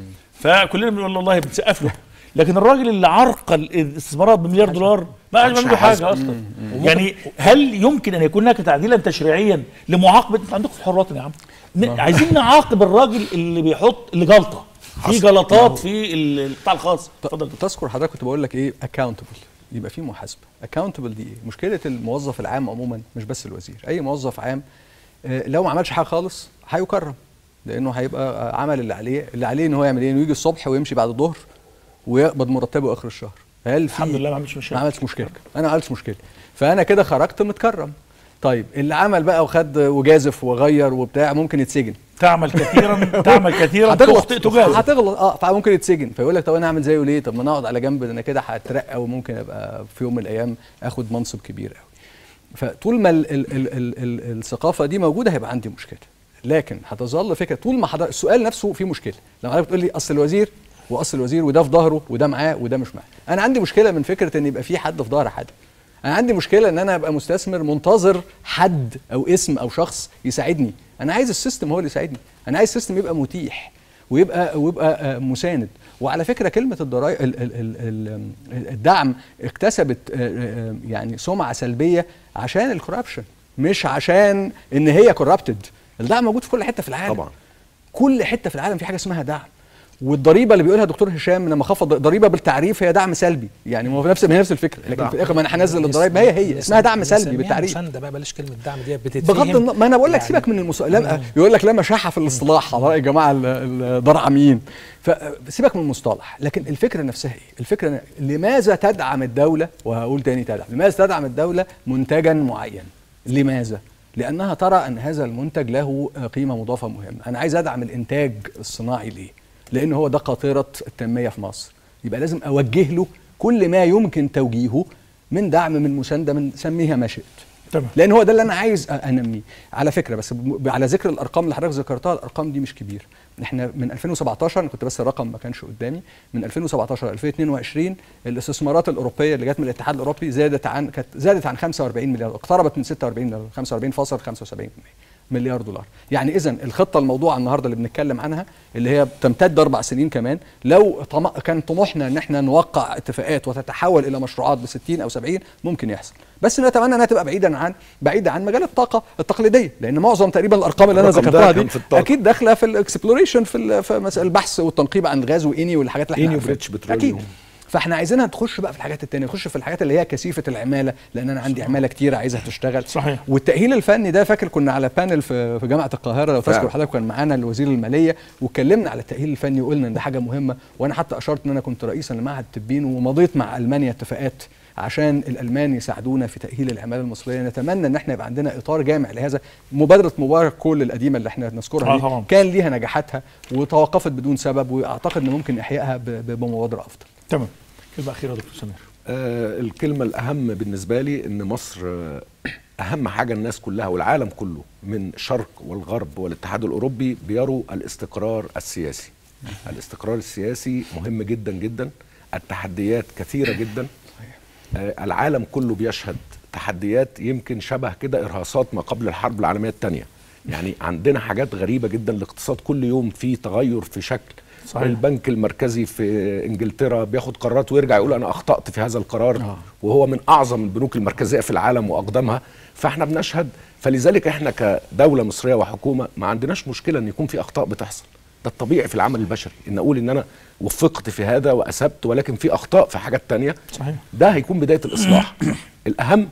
فكلنا بنقول والله بنسقف له لكن الراجل اللي عرقل الاستثمارات بمليار دولار ما عادش عنده حاجه اصلا يعني هل يمكن ان يكون هناك تعديلا تشريعيا لمعاقبه انت عندكم في حرات يا عم ن- عايزين نعاقب الراجل اللي بيحط اللي جلطه في جلطات في ال- القطاع الخاص اتفضل تذكر حضرتك كنت بقول لك ايه اكاونتبل يبقى في محاسبه اكاونتبل دي ايه مشكله الموظف العام عموما مش بس الوزير اي موظف عام آه، لو ما عملش حاجه خالص هيكرم لانه هيبقى آه، عمل اللي عليه اللي عليه ان هو يعمل ايه انه يجي الصبح ويمشي بعد الظهر ويقبض مرتبه اخر الشهر هل في الحمد لله ما عملتش مشاكل. ما عملتش مشكله انا ما عملتش مشكله فانا كده خرجت متكرم طيب اللي عمل بقى وخد وجازف وغير وبتاع ممكن يتسجن تعمل كثيرا تعمل كثيرا تخطئ تجازف هتغلط اه فممكن يتسجن فيقول لك طب انا اعمل زيه ليه طب ما انا اقعد على جنب ده انا كده هترقى وممكن ابقى في يوم من الايام اخد منصب كبير قوي فطول ما ال ال ال ال ال الثقافه دي موجوده هيبقى عندي مشكله لكن هتظل فكره طول ما حضر السؤال نفسه فيه مشكله لما حضرتك بتقول لي اصل الوزير واصل الوزير وده في ظهره وده معاه وده مش معاه انا عندي مشكله من فكره ان يبقى في حد في ظهر حد انا عندي مشكله ان انا ابقى مستثمر منتظر حد او اسم او شخص يساعدني انا عايز السيستم هو اللي يساعدني انا عايز السيستم يبقى متيح ويبقى ويبقى آه، مساند وعلى فكره كلمه الضرايب ال- ال- ال- ال- الدعم اكتسبت آه، آه، يعني سمعه سلبيه عشان الكوربشن مش عشان ان هي كوربتد الدعم موجود في كل حته في العالم طبعا. كل حته في العالم في حاجه اسمها دعم والضريبه اللي بيقولها دكتور هشام لما خفض ضريبه بالتعريف هي دعم سلبي يعني هو في نفس هي نفس الفكره لكن في الاخر ما انا هنزل الضرايب ما هي هي اسمها دعم سلبي بالتعريف مسانده بقى بلاش كلمه دعم دي بتتفهم بغض النظر ما انا بقول لك يعني سيبك من المسا... لا يقول لك لا مشاحه في الاصطلاح على راي الجماعه ال- الضرعميين فسيبك من المصطلح لكن الفكره نفسها ايه؟ الفكره ن- لماذا تدعم الدوله وهقول تاني تدعم لماذا تدعم الدوله منتجا معين؟ لماذا؟ لانها ترى ان هذا المنتج له آه، قيمه مضافه مهمه، انا عايز ادعم الانتاج الصناعي ليه؟ لان هو ده قاطره التنميه في مصر، يبقى لازم اوجه له كل ما يمكن توجيهه من دعم من مسانده من سميها ما شئت. تمام لان هو ده اللي انا عايز أ- انميه على فكره بس ب- على ذكر الارقام اللي حضرتك ذكرتها الارقام دي مش كبيره احنا من 2017 انا كنت بس الرقم ما كانش قدامي من 2017 ل 2022 الاستثمارات الاوروبيه اللي جت من الاتحاد الاوروبي زادت عن كانت زادت عن 45 مليار اقتربت من 46 مليار 45.75 مليار دولار يعني اذا الخطه الموضوعه النهارده اللي بنتكلم عنها اللي هي تمتد اربع سنين كمان لو طم... كان طموحنا ان احنا نوقع اتفاقات وتتحول الى مشروعات ب 60 او 70 ممكن يحصل بس نتمنى انها تبقى بعيدا عن بعيده عن مجال الطاقه التقليديه لان معظم تقريبا الارقام اللي انا الرقم ده ذكرتها كان دي في الطاقة. اكيد داخله في الاكسبلوريشن في, ال- في مسألة البحث والتنقيب عن الغاز واني والحاجات اللي احنا إني عارفينها. وبريتش بتروليوم. اكيد فاحنا عايزينها تخش بقى في الحاجات التانية تخش في الحاجات اللي هي كثيفه العماله لان انا عندي عماله كتيره عايزها تشتغل صحيح. والتاهيل الفني ده فاكر كنا على بانل في في جامعه القاهره لو تذكر فعلا. حضرتك كان معانا الوزير الماليه واتكلمنا على التاهيل الفني وقلنا ان ده حاجه مهمه وانا حتى اشرت ان انا كنت رئيسا لمعهد التبين ومضيت مع المانيا اتفاقات عشان الالمان يساعدونا في تاهيل العماله المصريه نتمنى ان احنا يبقى عندنا اطار جامع لهذا مبادره مبارك كل القديمه اللي احنا نذكرها آه دي طبعاً. كان ليها نجاحاتها وتوقفت بدون سبب واعتقد ان ممكن احيائها ب- ب- بمبادره افضل تمام كلمه اخيره يا دكتور سمير آه، الكلمة الأهم بالنسبة لي إن مصر آه، أهم حاجة الناس كلها والعالم كله من الشرق والغرب والاتحاد الأوروبي بيروا الاستقرار السياسي الاستقرار السياسي مهم جدا جدا التحديات كثيرة جدا آه، العالم كله بيشهد تحديات يمكن شبه كده إرهاصات ما قبل الحرب العالمية الثانية يعني عندنا حاجات غريبة جدا الاقتصاد كل يوم فيه تغير في شكل صحيح. البنك المركزي في انجلترا بياخد قرارات ويرجع يقول انا اخطات في هذا القرار وهو من اعظم البنوك المركزيه في العالم واقدمها فاحنا بنشهد فلذلك احنا كدوله مصريه وحكومه ما عندناش مشكله ان يكون في اخطاء بتحصل ده الطبيعي في العمل البشري ان اقول ان انا وفقت في هذا واثبت ولكن في اخطاء في حاجات تانية صحيح ده هيكون بدايه الاصلاح الاهم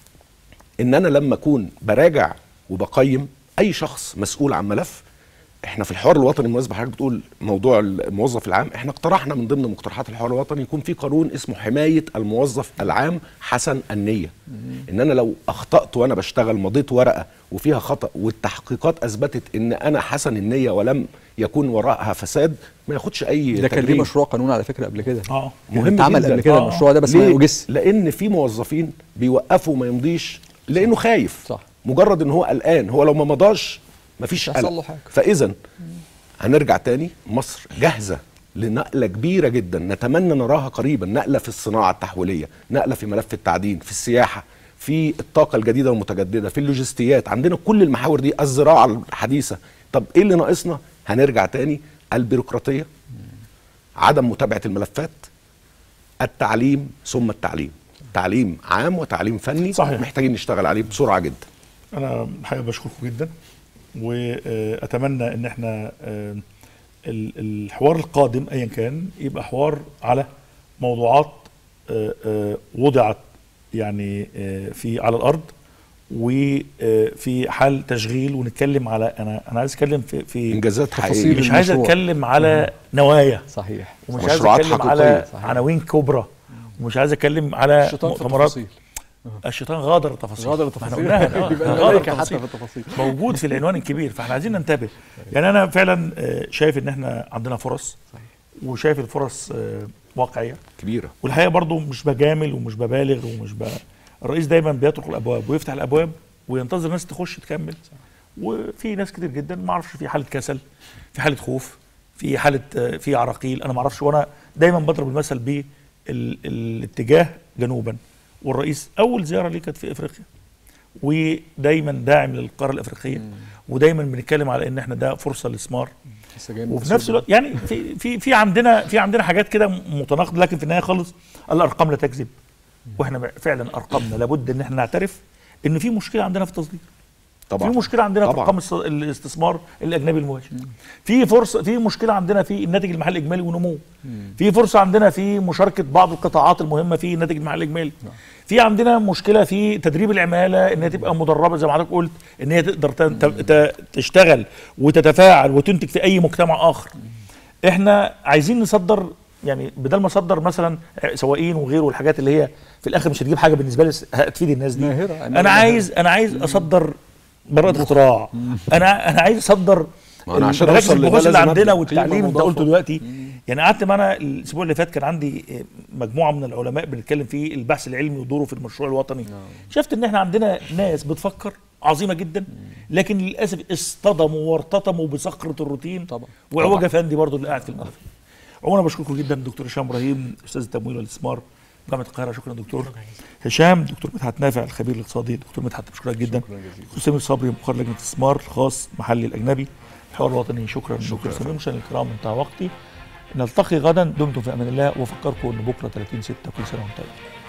ان انا لما اكون براجع وبقيم اي شخص مسؤول عن ملف احنا في الحوار الوطني بالمناسبه حضرتك بتقول موضوع الموظف العام احنا اقترحنا من ضمن مقترحات الحوار الوطني يكون في قانون اسمه حمايه الموظف العام حسن النيه ان انا لو اخطات وانا بشتغل مضيت ورقه وفيها خطا والتحقيقات اثبتت ان انا حسن النيه ولم يكون وراءها فساد ما ياخدش اي ده كان ليه تجريم. مشروع قانون على فكره قبل كده اه مهم اتعمل جداً. قبل كده آه. المشروع ده بس ما ليه؟ يوجس لان في موظفين بيوقفوا ما يمضيش لانه خايف صح. مجرد ان هو قلقان هو لو ما مضاش مفيش مش هيحصل قلق له حاجة. فاذا هنرجع تاني مصر جاهزه لنقله كبيره جدا نتمنى نراها قريبا نقله في الصناعه التحويليه نقله في ملف التعدين في السياحه في الطاقه الجديده والمتجدده في اللوجستيات عندنا كل المحاور دي الزراعه الحديثه طب ايه اللي ناقصنا هنرجع تاني البيروقراطيه عدم متابعه الملفات التعليم ثم التعليم تعليم عام وتعليم فني صحيح. محتاجين نشتغل عليه بسرعه جدا انا الحقيقه بشكركم جدا واتمنى ان احنا آه، ال- الحوار القادم ايا كان يبقى حوار على موضوعات آه، آه، وضعت يعني آه، في على الارض وفي حال تشغيل ونتكلم على انا انا عايز اتكلم في في انجازات تفاصيل حقيقيه مش عايز المشروع. اتكلم على نوايا صحيح ومش عايز مشروعات اتكلم حقيقية. على صحيح. عناوين كبرى ومش عايز اتكلم على الشيطان في مؤتمرات التفاصيل الشيطان غادر التفاصيل غادر ما احنا التفاصيل قلناها، آه، يبقى غادر الملائكة التفاصيل. حتى في التفاصيل موجود في العنوان الكبير فاحنا عايزين ننتبه يعني انا فعلا آه، شايف ان احنا عندنا فرص وشايف الفرص آه، واقعيه كبيره والحقيقه برضو مش بجامل ومش ببالغ ومش ب... الرئيس دايما بيطرق الابواب ويفتح الابواب وينتظر الناس تخش تكمل وفي ناس كتير جدا ما اعرفش في حاله كسل في حاله خوف في حاله آه، في عراقيل انا ما اعرفش وانا دايما بضرب المثل بالاتجاه جنوبا والرئيس اول زياره ليه كانت في افريقيا ودايما داعم للقاره الافريقيه ودايما بنتكلم على ان احنا ده فرصه للاستثمار لسه جاي من وفي السوق نفس الوقت يعني في في في عندنا في عندنا حاجات كده متناقضه لكن في النهايه خالص الارقام لا تكذب واحنا فعلا ارقامنا لابد ان احنا نعترف ان في مشكله عندنا في التصدير طبعا في مشكله عندنا في طبعاً. ارقام الص- الاستثمار الاجنبي المباشر في فرصه في مشكله عندنا في الناتج المحلي الاجمالي ونموه في فرصه عندنا في مشاركه بعض القطاعات المهمه في الناتج المحلي الاجمالي في عندنا مشكله في تدريب العماله ان هي تبقى مدربه زي ما حضرتك قلت ان هي تقدر تن- ت- ت- تشتغل وتتفاعل وتنتج في اي مجتمع اخر احنا عايزين نصدر يعني بدل ما اصدر مثلا سواقين وغيره والحاجات اللي هي في الاخر مش هتجيب حاجه بالنسبه لي هتفيد الناس دي ماهرة، عمالة انا عايز انا عايز اصدر براءة اختراع انا انا عايز اصدر ما أنا عشان مراكز أوصل لده البحوث اللي لازم عندنا أبدأ. والتعليم قيمة انت قلته مضافة. دلوقتي يعني قعدت معانا الاسبوع اللي فات كان عندي مجموعه من العلماء بنتكلم في البحث العلمي ودوره في المشروع الوطني شفت ان احنا عندنا ناس بتفكر عظيمه جدا لكن للاسف اصطدموا وارتطموا بصخره الروتين طبعا. وعوجه فندي برضو اللي قاعد في الملف عموما بشكركم جدا دكتور هشام ابراهيم استاذ التمويل والاستثمار جامعه القاهره شكرا دكتور هشام دكتور مدحت نافع الخبير الاقتصادي دكتور مدحت بشكرك جدا دكتور سامي صبري مقرر لجنه الاستثمار الخاص محلي الاجنبي الحوار الوطني شكرا دكتور سامي مشاهدينا الكرام انتهى وقتي نلتقي غدا دمتم في امان الله وافكركم ان بكره 30 6 كل سنه وانتم طيبين